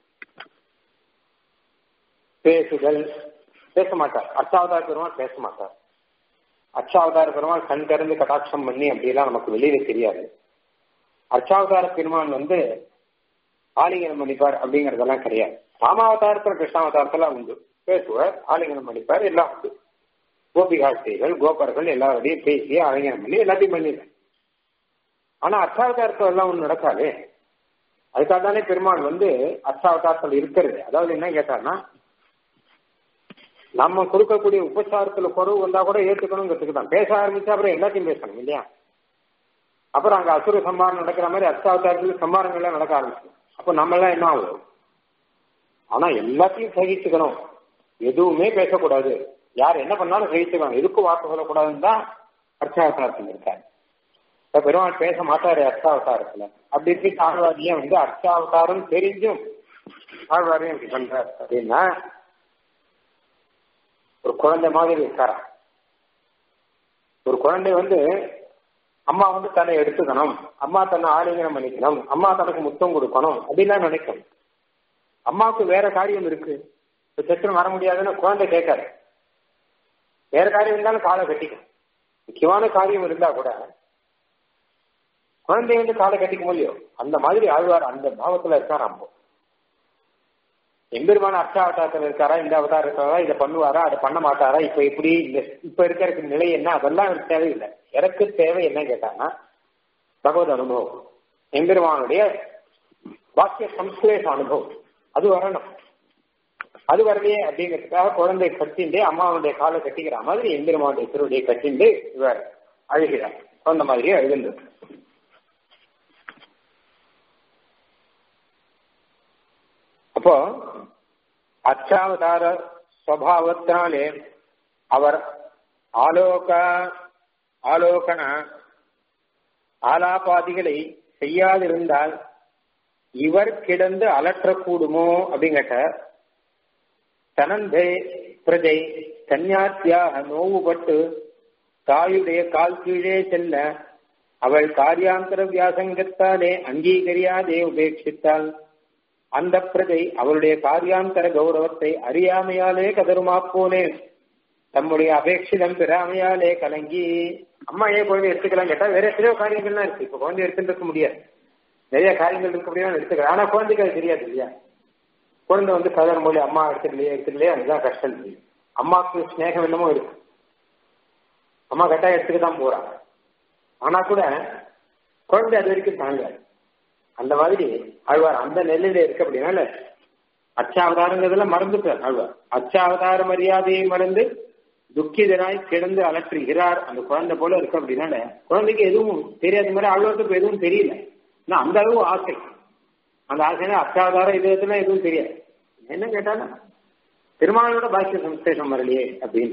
பேசுதல் பேச மாட்டார் அர்ச்சாவதார பெருமாள் பேச மாட்டார் அர்ச்சாவதார பெருமாள் கண் திறந்து கடாட்சம் பண்ணி அப்படிலாம் நமக்கு வெளியில தெரியாது அர்ச்சாவதார பெருமான் வந்து ஆலிங்கனம் பண்ணிப்பார் அப்படிங்கறதெல்லாம் கிடையாது ராமாவதாரத்துல கிருஷ்ணாவதாரத்துல உண்டு பேசுவார் ஆலிங்கனம் பண்ணிப்பார் எல்லாம் உண்டு கோபிகாட்சிகள் கோபர்கள் எல்லாரோடையும் பேசி ஆலிங்கனம் பண்ணி எல்லாத்தையும் பண்ணிடுறேன் ஆனா அர்ச்சாவதாரத்துல எல்லாம் ஒண்ணு நடக்காது அதுக்காக தானே பெருமாள் வந்து அர்ச்சாவதாரத்தில் இருக்கிறது அதாவது என்ன கேட்டார்னா நம்ம கொடுக்கக்கூடிய உபச்சாரத்துல குறவு வந்தா கூட ஏத்துக்கணுங்கிறதுக்கு தான் பேச ஆரம்பிச்சா அப்புறம் எல்லாத்தையும் பேசணும் இல்லையா அப்புறம் அங்க அசுர சம்மாரம் நடக்கிற மாதிரி அஷ்டாவதாரத்துல சம்மாரங்கள்லாம் நடக்க ஆரம்பிச்சு அப்போ நம்ம எல்லாம் என்ன ஆகும் ஆனா எல்லாத்தையும் சகிச்சுக்கணும் எதுவுமே பேசக்கூடாது யார் என்ன பண்ணாலும் சகிச்சுக்கணும் எதுக்கும் வார்த்தை சொல்லக்கூடாதுன்னு தான் அர்ச்சாவதாரத்தில் இருக்காரு இப்ப பெருமாள் பேச மாட்டாரு அர்ச்சாவதாரத்துல அப்படி இப்படி ஆழ்வாரியம் வந்து அர்ச்சாவதாரம் தெரிஞ்சும் ஆழ்வாரியம் இப்படி பண்றாரு அப்படின்னா ஒரு குழந்தை மாதிரி இருக்காரா ஒரு குழந்தை வந்து அம்மா வந்து தன்னை எடுத்துக்கணும் அம்மா தன்னை ஆலிங்கனம் பண்ணிக்கணும் அம்மா தனக்கு முத்தம் கொடுக்கணும் அப்படின்லாம் நினைக்கும் அம்மாவுக்கு வேற காரியம் இருக்கு இப்ப சத்துன்னு வர முடியாதுன்னு குழந்தை கேட்காரு வேற காரியம் இருந்தாலும் காலை கட்டிக்கும் முக்கியமான காரியம் இருந்தா கூட குழந்தை வந்து காலை கட்டிக்க முடியும் அந்த மாதிரி ஆழ்வார் அந்த பாவத்துல இருக்கார் அப்போ எம்பெருமான அர்ச்சாவதாரத்தில் இருக்காரா இந்த அவதாரம் இருக்காரா இதை பண்ணுவாரா அதை பண்ண மாட்டாரா இப்ப இப்படி இந்த இப்ப இருக்கிற நிலை என்ன அதெல்லாம் எனக்கு தேவையில்லை எனக்கு தேவை என்ன கேட்டாங்கன்னா பகவத் அனுபவம் எம்பெருமானுடைய வாக்கிய சம்ஸ்லேஷ அனுபவம் அது வரணும் அது வரலையே அப்படிங்கிறதுக்காக குழந்தை கட்டிண்டு அம்மாவுடைய காலை கட்டிக்கிற மாதிரி எம்பெருமானுடைய திருவடியை கட்டிண்டு இவர் அழுகிறார் அந்த மாதிரியே அழுகின்றது அப்போ அச்சாவதார சுவாவத்தினாலே அவர் ஆலோக ஆலோகன ஆலாபாதிகளை செய்யாதிருந்தால் இவர் கிடந்து அலற்றக்கூடுமோ அப்படிங்கிட்ட தனந்தே பிரஜை கன்யாத்தியாக நோவுபட்டு தாயுடைய கால் கீழே செல்ல அவள் காரியாந்தர வியாசங்கத்தாலே அங்கீகரியாதே உபேட்சித்தாள் அந்த பிரஜை அவளுடைய காரியாந்தர கௌரவத்தை அறியாமையாலே கதருமாப்போனே தம்முடைய அபேட்சிதம் பெறாமையாலே கலங்கி அம்மா ஏன் குழந்தை எடுத்துக்கலாம் கேட்டா வேற எத்தனையோ காரியங்கள்லாம் இருக்கு இப்ப குழந்தை எடுத்துட்டு இருக்க முடியாது நிறைய காரியங்கள் இருக்க முடியாது எடுத்துக்கலாம் ஆனா குழந்தைக்கு அது தெரியாது இல்லையா குழந்தை வந்து கதர் மொழி அம்மா எடுத்துக்கலையே எடுத்துக்கலையே அதுதான் கஷ்டம் தெரியும் அம்மாவுக்கு ஸ்நேகம் என்னமோ இருக்கு அம்மா கட்டாயம் எடுத்துக்க தான் போறாங்க ஆனா கூட குழந்தை அது வரைக்கும் தாங்காது அந்த மாதிரி ஆழ்வார் அந்த நிலையில இருக்கு அப்படின்னால அச்சாவதாரங்கிறதுல மறந்துட்டார் ஆழ்வார் அச்சாவதார மரியாதையை மறந்து துக்கிதராய் கிடந்து அலற்றுகிறார் அந்த குழந்தை போல இருக்கு அப்படின்னால குழந்தைக்கு எதுவும் தெரியாத மாதிரி ஆழ்வாருக்கு எதுவும் தெரியல ஆனா அந்த அளவு ஆசை அந்த ஆசைனா அச்சாவதாரம் இது இதெல்லாம் எதுவும் தெரியாது என்ன கேட்டாலும் திருமாலோட பாக்கிய சம்சேஷம் வரலையே அப்படின்னு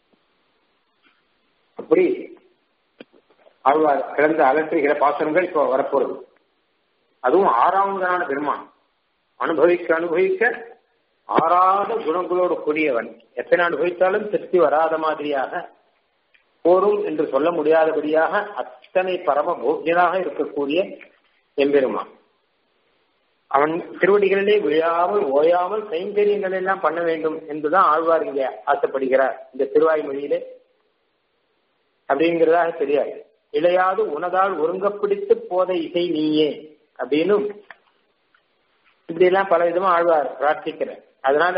அப்படி ஆழ்வார் கிடந்து அலற்றுகிற பாசனங்கள் இப்போ வரப்போறது அதுவும் ஆறாவதான பெருமான் அனுபவிக்க அனுபவிக்க ஆறாத குணங்களோடு கூடியவன் எத்தனை அனுபவித்தாலும் திருப்தி வராத மாதிரியாக போரும் என்று சொல்ல முடியாதபடியாக அத்தனை பரம போக்கியனாக இருக்கக்கூடிய எம்பெருமான் அவன் திருவடிகளிலே விழாமல் ஓயாமல் கைங்கரியங்கள் எல்லாம் பண்ண வேண்டும் என்றுதான் ஆழ்வார் இங்கே ஆசைப்படுகிறார் இந்த திருவாய்மொழியிலே அப்படிங்கிறதாக தெரியாது இளையாது உனதால் ஒருங்கப்பிடித்து போத இசை நீயே அப்படின்னும் இப்படி எல்லாம் பல விதமா ஆழ்வார் பிரார்த்திக்கிறார் அதனால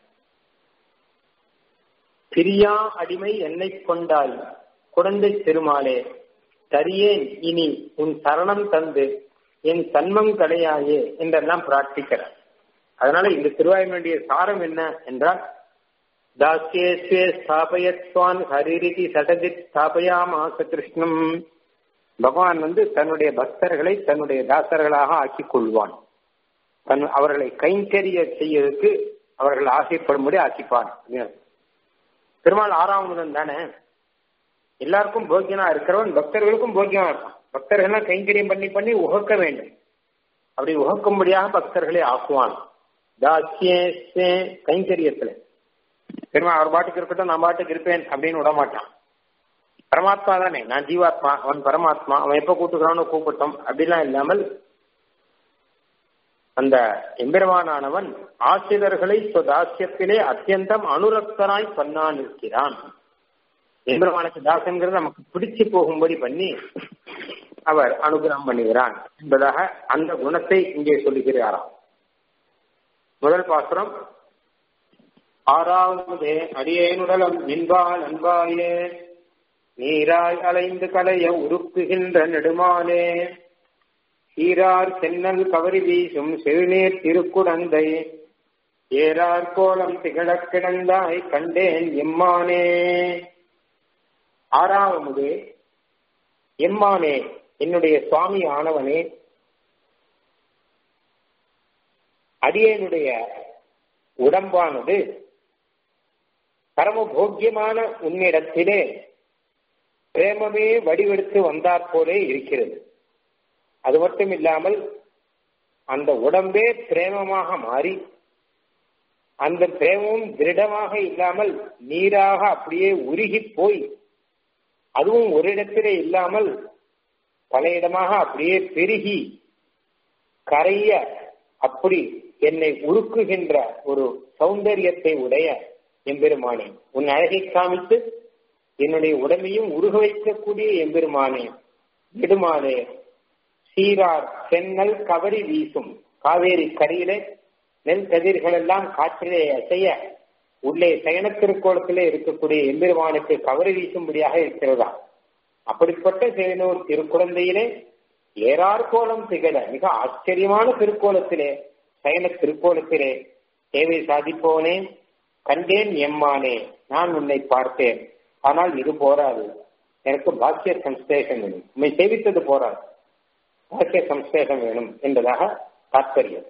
பிரியா அடிமை என்னை கொண்டாய் குழந்தை திருமாலே தரியேன் இனி உன் சரணம் தந்து என் தன்மம் கடையாயே என்றெல்லாம் பிரார்த்திக்கிறார் அதனால இந்த திருவாய்மொழிய சாரம் என்ன என்றால் தாஸ்யேஸ்வே ஸ்தாபயத்வான் ஹரிரிதி சடஜித் ஸ்தாபயாமாச கிருஷ்ணம் பகவான் வந்து தன்னுடைய பக்தர்களை தன்னுடைய தாசர்களாக ஆக்கிக் கொள்வான் தன் அவர்களை கைங்கரிய செய்யறதுக்கு அவர்கள் ஆசைப்படும்படி ஆக்கிப்பான் பெருமாள் ஆறாம் முதன் தானே எல்லாருக்கும் போக்கியனா இருக்கிறவன் பக்தர்களுக்கும் போக்கியமா இருப்பான் பக்தர்கள்லாம் கைங்கரியம் பண்ணி பண்ணி உகக்க வேண்டும் அப்படி உகக்கும்படியாக பக்தர்களை ஆக்குவான் தாசியே கைங்கரியத்துல பெருமாள் அவர் பாட்டுக்கு இருக்கட்டும் நான் பாட்டுக்கு இருப்பேன் அப்படின்னு விட மாட்டான் பரமாத்மா தானே நான் ஜீவாத்மா அவன் பரமாத்மா அவன் எப்ப கூட்டுக்கிறானோ கூப்பிட்டோம் அப்படிலாம் இல்லாமல் அந்த எம்பெருமானானவன் ஆசிரியர்களை தாசியத்திலே அத்தியந்தம் அனுரக்தனாய் பண்ணான் இருக்கிறான் எம்பெருமானுக்கு தாசங்கிறது நமக்கு பிடிச்சு போகும்படி பண்ணி அவர் அனுகிரகம் பண்ணுகிறான் என்பதாக அந்த குணத்தை இங்கே சொல்லுகிறாராம் முதல் பாசுரம் ஆறாவது அடியேனுடலம் நின்பால் அன்பாயே நீராய் அலைந்து கலைய உருக்குகின்ற நெடுமாலே சீரார் சென்னல் கவரி வீசும் செழுநீர் திருக்குடந்தை ஏறார் கோலம் திகழக் கிடந்தாய் கண்டேன் எம்மானே ஆறாவது எம்மானே என்னுடைய சுவாமி ஆனவனே அடியனுடைய உடம்பானது பரமபோக்கியமான உன்னிடத்திலே பிரேமமே வடிவெடுத்து வந்தாற் போலே இருக்கிறது அது மட்டும் இல்லாமல் அந்த உடம்பே பிரேமமாக மாறி அந்த பிரேமமும் திருடமாக இல்லாமல் நீராக அப்படியே உருகி போய் அதுவும் ஒரு இடத்திலே இல்லாமல் பல இடமாக அப்படியே பெருகி கரைய அப்படி என்னை உருக்குகின்ற ஒரு சௌந்தரியத்தை உடைய எம்பெருமானே உன் அழகை காமித்து என்னுடைய உடம்பையும் உருக வைக்கக்கூடிய எம்பெருமானே நெடுமானே சீரார் சென்னல் கவரி வீசும் காவேரி கரையிலே நெல் கதிர்கள் எல்லாம் காற்றிலே அசைய உள்ளே சயன திருக்கோலத்திலே இருக்கக்கூடிய எம்பெருமானுக்கு கவரி வீசும்படியாக இருக்கிறதா அப்படிப்பட்ட சேனூர் திருக்குழந்தையிலே ஏறார் கோலம் திகழ மிக ஆச்சரியமான திருக்கோலத்திலே சயன திருக்கோலத்திலே தேவை சாதிப்போனே கண்டேன் எம்மானே நான் உன்னை பார்த்தேன் ஆனால் இது போராது எனக்கு பாக்கிய சம்ஸ்லேஷம் வேணும் உண்மை சேவித்தது போராது பாக்கிய சம்ஸ்லேஷம் வேணும் என்பதாக தாற்பயம்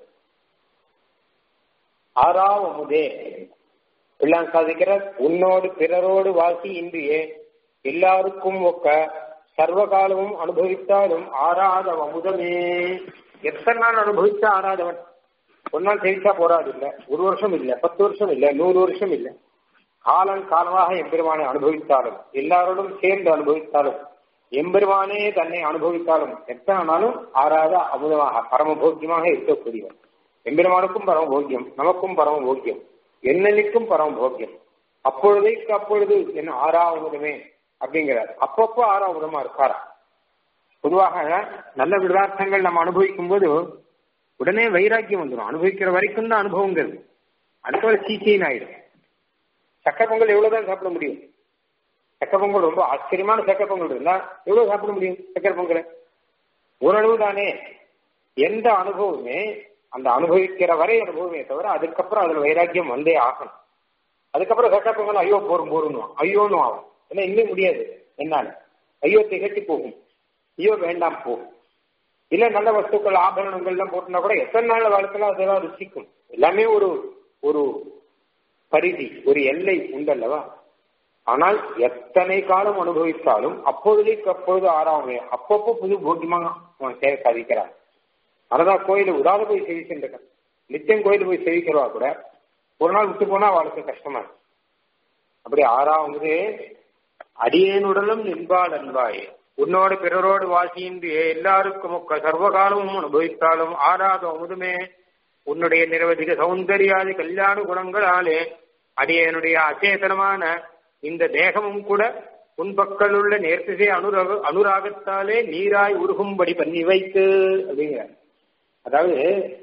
ஆறாவமுதே பிள்ளான் சாதிக்கிறார் உன்னோடு பிறரோடு வாசி இன்றியே எல்லாருக்கும் ஒக்க சர்வகாலமும் அனுபவித்தாலும் ஆறாத அமுதமே எத்தனை நாள் அனுபவிச்சா ஆறாதவன் ஒரு நாள் தெரிவிச்சா போராது இல்ல ஒரு வருஷம் இல்ல பத்து வருஷம் இல்ல நூறு வருஷம் இல்ல காலம் காலமாக எம்பெருமானை அனுபவித்தாலும் எல்லாரோடும் சேர்ந்து அனுபவித்தாலும் எம்பெருமானே தன்னை அனுபவித்தாலும் எத்தனை நாளும் ஆறாத அமுதமாக பரமபோக்கியமாக இருக்கக்கூடியவன் எம்பெருமானுக்கும் பரம போக்கியம் நமக்கும் பரம போக்கியம் என்னன்னைக்கும் பரம போக்கியம் அப்பொழுதைக்கு அப்பொழுது என்ன ஆறாவதுமே அப்படிங்கிறார் அப்பப்போ ஆறாவதுமா இருக்காரா பொதுவாக நல்ல விதார்த்தங்கள் நம்ம அனுபவிக்கும் போது உடனே வைராக்கியம் வந்துடும் அனுபவிக்கிற வரைக்கும் தான் அனுபவங்கிறது அடுத்தவரை சீச்சின்னு ஆயிடும் சக்கரை பொங்கல் எவ்வளவுதான் சாப்பிட முடியும் சக்கரை பொங்கல் ரொம்ப ஆச்சரியமான சக்கரை பொங்கல் இருந்தா எவ்வளவு சாப்பிட முடியும் சக்கரை பொங்கலை ஓரளவு தானே எந்த அனுபவமே அந்த அனுபவிக்கிற வரை அனுபவமே தவிர அதுக்கப்புறம் அதுல வைராக்கியம் வந்தே ஆகணும் அதுக்கப்புறம் சக்கரை பொங்கல் ஐயோ போரும் போரும் ஐயோன்னு ஆகும் ஏன்னா இன்னும் முடியாது என்னால ஐயோ திகட்டி போகும் ஐயோ வேண்டாம் போகும் இல்ல நல்ல வஸ்துக்கள் ஆபரணங்கள் எல்லாம் போட்டுனா கூட எத்தனை நாள் வாழ்க்கையில அதெல்லாம் ருசிக்கும் எல்லாமே ஒரு ஒரு பரிதி ஒரு எல்லை உண்டல்லவா ஆனால் எத்தனை காலம் அனுபவித்தாலும் அப்பொழுதுக்கு அப்பொழுது ஆறாமே அப்பப்போ புது போக்கியமாக அவன் சேவை சாதிக்கிறான் அதனால கோயில உதாத போய் சேவிச்சுட்டு நித்தியம் கோயிலுக்கு போய் சேவிக்கிறவா கூட ஒரு நாள் விட்டு போனா அவளுக்கு கஷ்டமா இருக்கு அப்படி ஆறாவது அடியேனுடலும் நின்பாள் அன்பாயே உன்னோடு பிறரோடு வாசியின்றி எல்லாருக்கும் சர்வகாலமும் அனுபவித்தாலும் ஆறாத அமுதுமே உன்னுடைய நிரவதிக சௌந்தர்யாதி கல்யாண குணங்களாலே அடியனுடைய அச்சேதனமான இந்த தேகமும் கூட உன் பக்கலுள்ள நேர்த்திசை அனுராக அனுராகத்தாலே நீராய் உருகும்படி பண்ணி வைத்து அப்படிங்கிற அதாவது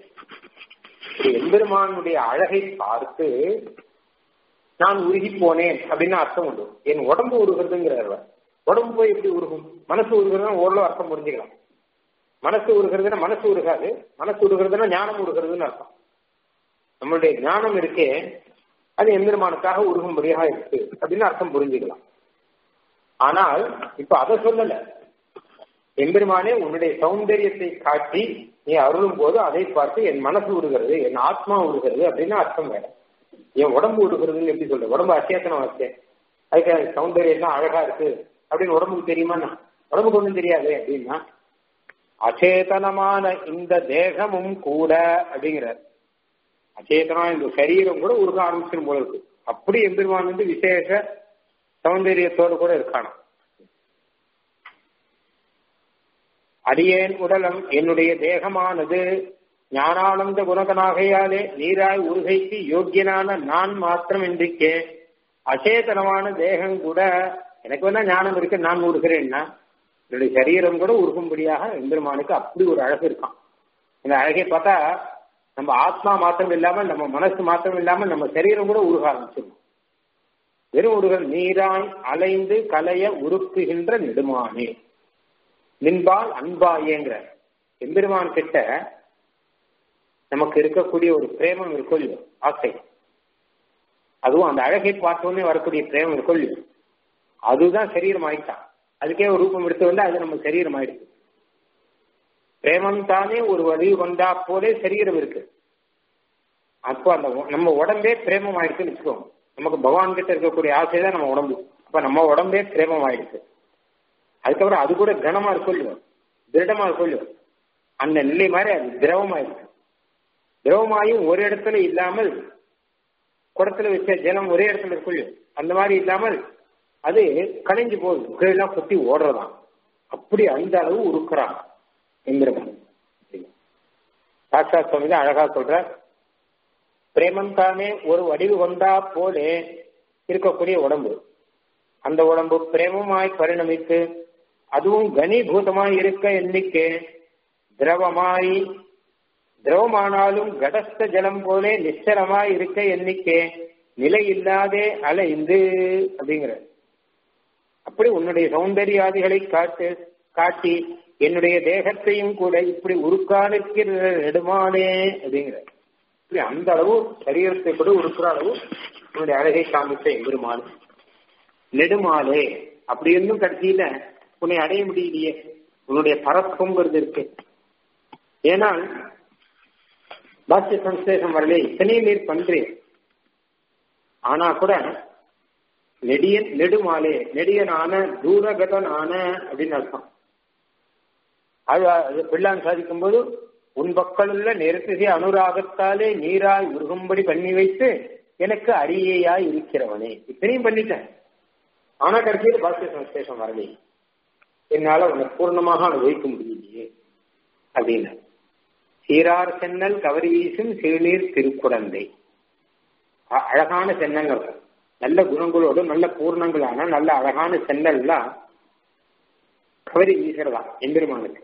எம்பெருமானுடைய அழகை பார்த்து நான் உருகி போனேன் அப்படின்னு அர்த்தம் உண்டு என் உடம்பு உருகிறதுங்கிறார் உடம்பு போய் எப்படி உருகும் மனசு உருகிறதுனா ஓரளவு அர்த்தம் புரிஞ்சுக்கலாம் மனசு உருகிறதுனா மனசு உருகாது மனசு உருகிறதுனா ஞானம் உருகிறதுன்னு அர்த்தம் நம்மளுடைய ஞானம் இருக்கே அது எம்பெருமானுக்காக உருகும்படியாக இருக்கு அப்படின்னு அர்த்தம் புரிஞ்சுக்கலாம் ஆனால் இப்ப அதை சொல்லல எம்பெருமானே உன்னுடைய சௌந்தரியத்தை காட்டி நீ அருளும் போது அதை பார்த்து என் மனசு உருகிறது என் ஆத்மா உருகிறது அப்படின்னு அர்த்தம் வேற என் உடம்பு உருகிறதுன்னு எப்படி சொல்ற உடம்பு அச்சேத்தனம் வச்சேன் அதுக்கு சௌந்தரியம் தான் அழகா இருக்கு அப்படின்னு உடம்புக்கு தெரியுமா உடம்புக்கு ஒன்றும் தெரியாது அப்படின்னா அச்சேதனமான இந்த தேகமும் கூட அப்படிங்கிறார் அச்சேதனம் இந்த சரீரம் கூட உருக ஆரம்பிச்சிடும் போல இருக்கு அப்படி எம்பெருமான் வந்து விசேஷ சௌந்தரியத்தோடு கூட இருக்கானா அடியேன் உடலம் என்னுடைய தேகமானது ஞானானந்த குணகனாகையாலே நீராய் உருகைக்கு யோக்கியனான நான் மாத்திரம் இன்றைக்கே அச்சேதனமான தேகம் கூட எனக்கு வேணா ஞானம் இருக்கு நான் உருகிறேன்னா என்னுடைய சரீரம் கூட உருகும்படியாக எம்பெருமானுக்கு அப்படி ஒரு அழகு இருக்கான் இந்த அழகை பார்த்தா நம்ம ஆத்மா மாத்திரம் இல்லாம நம்ம மனசு மாத்திரம் இல்லாம நம்ம சரீரம் கூட உருக ஆரம்பிச்சிடும் வெறும் உருகல் நீராய் அலைந்து கலைய உருக்குகின்ற நெடுமானே நின்பால் அன்பாயேங்கிற எம்பெருமான் கிட்ட நமக்கு இருக்கக்கூடிய ஒரு பிரேமம் இருக்கும் இல்லையோ ஆசை அதுவும் அந்த அழகை பார்த்தோன்னே வரக்கூடிய பிரேமம் இருக்கும் இல்லையோ அதுதான் சரீரம் ஆயிட்டான் அதுக்கே ஒரு ரூபம் எடுத்து வந்து அது நம்ம சரீரம் ஆயிடுச்சு பிரேமம் தானே ஒரு வடிவு கொண்டா போலே சரீரம் இருக்கு அப்போ அந்த உ- நம்ம உடம்பே பிரேமம் ஆயிடுச்சுன்னு வச்சுக்கோங்க நமக்கு பகவான் கிட்ட இருக்கக்கூடிய ஆசை தான் நம்ம உடம்பு அப்ப நம்ம உடம்பே பிரேமம் ஆயிடுச்சு அதுக்கப்புறம் அது கூட கனமா இருக்கும் இல்லையோ திருடமா இருக்கும் இல்லையோ அந்த நிலை மாதிரி அது திரவமாயிருக்கு திரவமாயும் ஒரு இடத்துல இல்லாமல் குடத்துல வச்ச ஜலம் ஒரே இடத்துல இருக்கும் இல்லையோ அந்த மாதிரி இல்லாமல் அது கலைஞ்சு போகுது கீழெல்லாம் கொட்டி ஓடுறதாம் அப்படி அந்த அளவு உருக்குறான் எந்திரமன் சாட்சா சுவாமி தான் அழகா சொல்ற பிரேமம் தானே ஒரு வடிவு கொண்டா போலே இருக்கக்கூடிய உடம்பு அந்த உடம்பு பிரேமமாய் பரிணமித்து அதுவும் கனீபூதமாய் இருக்க எண்ணிக்கை திரவமாய் திரவமானாலும் கடஸ்த ஜலம் போலே நிச்சலமாய் இருக்க எண்ணிக்கை நிலை இல்லாதே அலைந்து அப்படிங்கிற அப்படி உன்னுடைய சௌந்தர்யாதிகளை காட்டு காட்டி என்னுடைய தேகத்தையும் கூட இப்படி உருக்கானிருக்கிற நெடுமானே அப்படிங்கிற இப்படி அந்த அளவு சரீரத்தை கூட உருக்குற அளவு உன்னுடைய அழகை காமித்த எம்பெருமான் நெடுமாலே அப்படி இருந்தும் கடைசியில உன்னை அடைய முடியலையே உன்னுடைய பரப்புங்கிறது இருக்கு ஏனால் பாக்கிய சம்சேஷம் வரலே இத்தனை நீர் பண்றேன் ஆனா கூட நெடியன் நெடுமாலே நெடியனான தூரகதனான அப்படின்னு அர்த்தம் அது அது பிள்ளான் சாதிக்கும் போது உன் பக்கலுள்ள நெருத்திசை அனுராகத்தாலே நீராய் உருகும்படி பண்ணி வைத்து எனக்கு அரியையாய் இருக்கிறவனே இத்தனையும் பண்ணிட்டேன் ஆனா கடைசியில் பாக்கிய சம்சேஷம் வரலே என்னால உன்னை பூர்ணமாக அனுபவிக்க முடியலையே அப்படின்னு சீரார் சென்னல் கவரி வீசும் சிறுநீர் திருக்குடந்தை அ- அழகான சென்னங்கள் நல்ல குணங்களோடு நல்ல பூர்ணங்களான நல்ல அழகான சென்னல்லாம் கவரி வீசுறதா எம்பெருமானுக்கு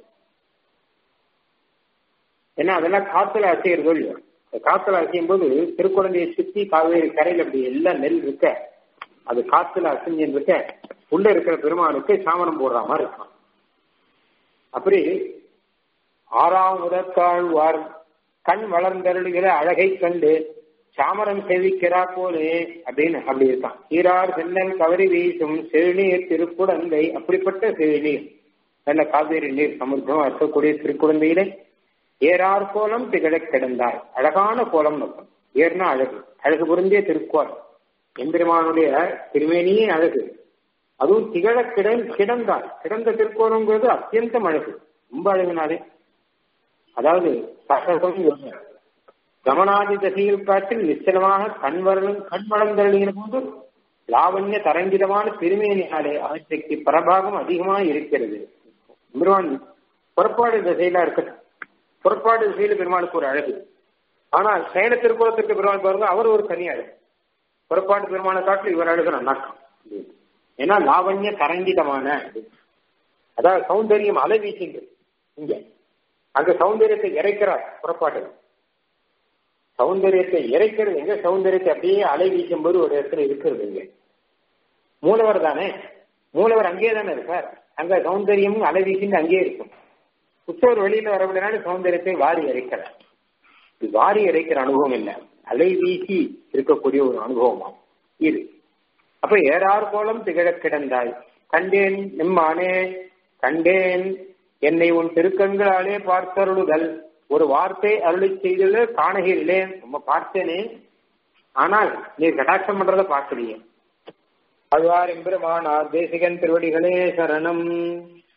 ஏன்னா அதெல்லாம் காத்துல அசைகிறதோ இல்லையோ அந்த காத்துல அசையும் போது திருக்குழந்தையை சுத்தி காவேரி கரையில் அப்படி எல்லாம் நெல் இருக்க அது காத்துல அசைஞ்சுன்னு இருக்க உள்ள இருக்கிற பெருமானுக்கு சாமரம் போடுற மாதிரி இருக்கும் அப்படி ஆறாம் முதற்காழ்வார் கண் வளர்ந்தருளுகிற அழகை கண்டு சாமரம் சேவிக்கிறா போலே அப்படின்னு அப்படி இருக்கான் சீரார் சென்னல் கவரி வீசும் செழுநீர் திருக்குடந்தை அப்படிப்பட்ட செழுநீர் நல்ல காவேரி நீர் சமுத்திரம் இருக்கக்கூடிய திருக்குழந்தையிலே ஏறார் கோலம் திகழக் கிடந்தார் அழகான கோலம் நோக்கம் ஏர்னா அழகு அழகு புரிந்திய திருக்கோலம் எம்பெருமானுடைய திருமேனியே அழகு அதுவும் திகழ கிட கிடந்தார் கிடந்த திருக்கோலங்கிறது அத்தியந்தம் அழகு ரொம்ப அழகுனாலே அதாவது சகசம் கமனாதி தசையில் காட்டில் நிச்சலமாக கண் வரலும் கண் வளர்ந்தருளுகிற போது லாவண்ய தரங்கிதமான திருமேனியாலே அவற்றைக்கு பரபாகம் அதிகமாக இருக்கிறது பெருமான் புறப்பாடு திசையில இருக்கட்டும் புறப்பாடு திசையில பெருமானுக்கு ஒரு அழகு ஆனால் சயன திருக்குளத்திற்கு பெருமாள் பாருங்க அவர் ஒரு தனி அழகு புறப்பாடு பெருமானை காட்டில் இவர் அழகு நன்னாக்கம் ஏன்னா லாவண்ய தரங்கிதமான அதாவது சௌந்தரியம் அலை வீசுங்க இங்க அங்க சௌந்தரியத்தை இறைக்கிறார் புறப்பாடு சௌந்தரியத்தை இறைக்கிறது எங்க சௌந்தரியத்தை அப்படியே அலை வீசும் போது ஒரு இடத்துல இருக்கிறது இங்க மூலவர் தானே மூலவர் அங்கேயே தானே இருக்கார் அங்க சௌந்தரியமும் அலை வீசின்னு அங்கேயே இருக்கும் உற்சவர் வெளியில வரவில்லைனாலும் சௌந்தரியத்தை வாரி இறைக்கிறார் இது வாரி இறைக்கிற அனுபவம் இல்லை அலை வீசி இருக்கக்கூடிய ஒரு அனுபவமா இது அப்ப ஏறார் கோலம் திகழக் கிடந்தாய் கண்டேன் எம்மானே கண்டேன் என்னை உன் திருக்கண்களாலே பார்த்தருளுதல் ஒரு வார்த்தை அருளி செய்தல காணுகிறேன் ரொம்ப பார்த்தேனே ஆனால் நீ கடாட்சம் பண்றத பார்க்கலையே அதுவார் எம்பெருமானார் தேசிகன் திருவடிகளே சரணம்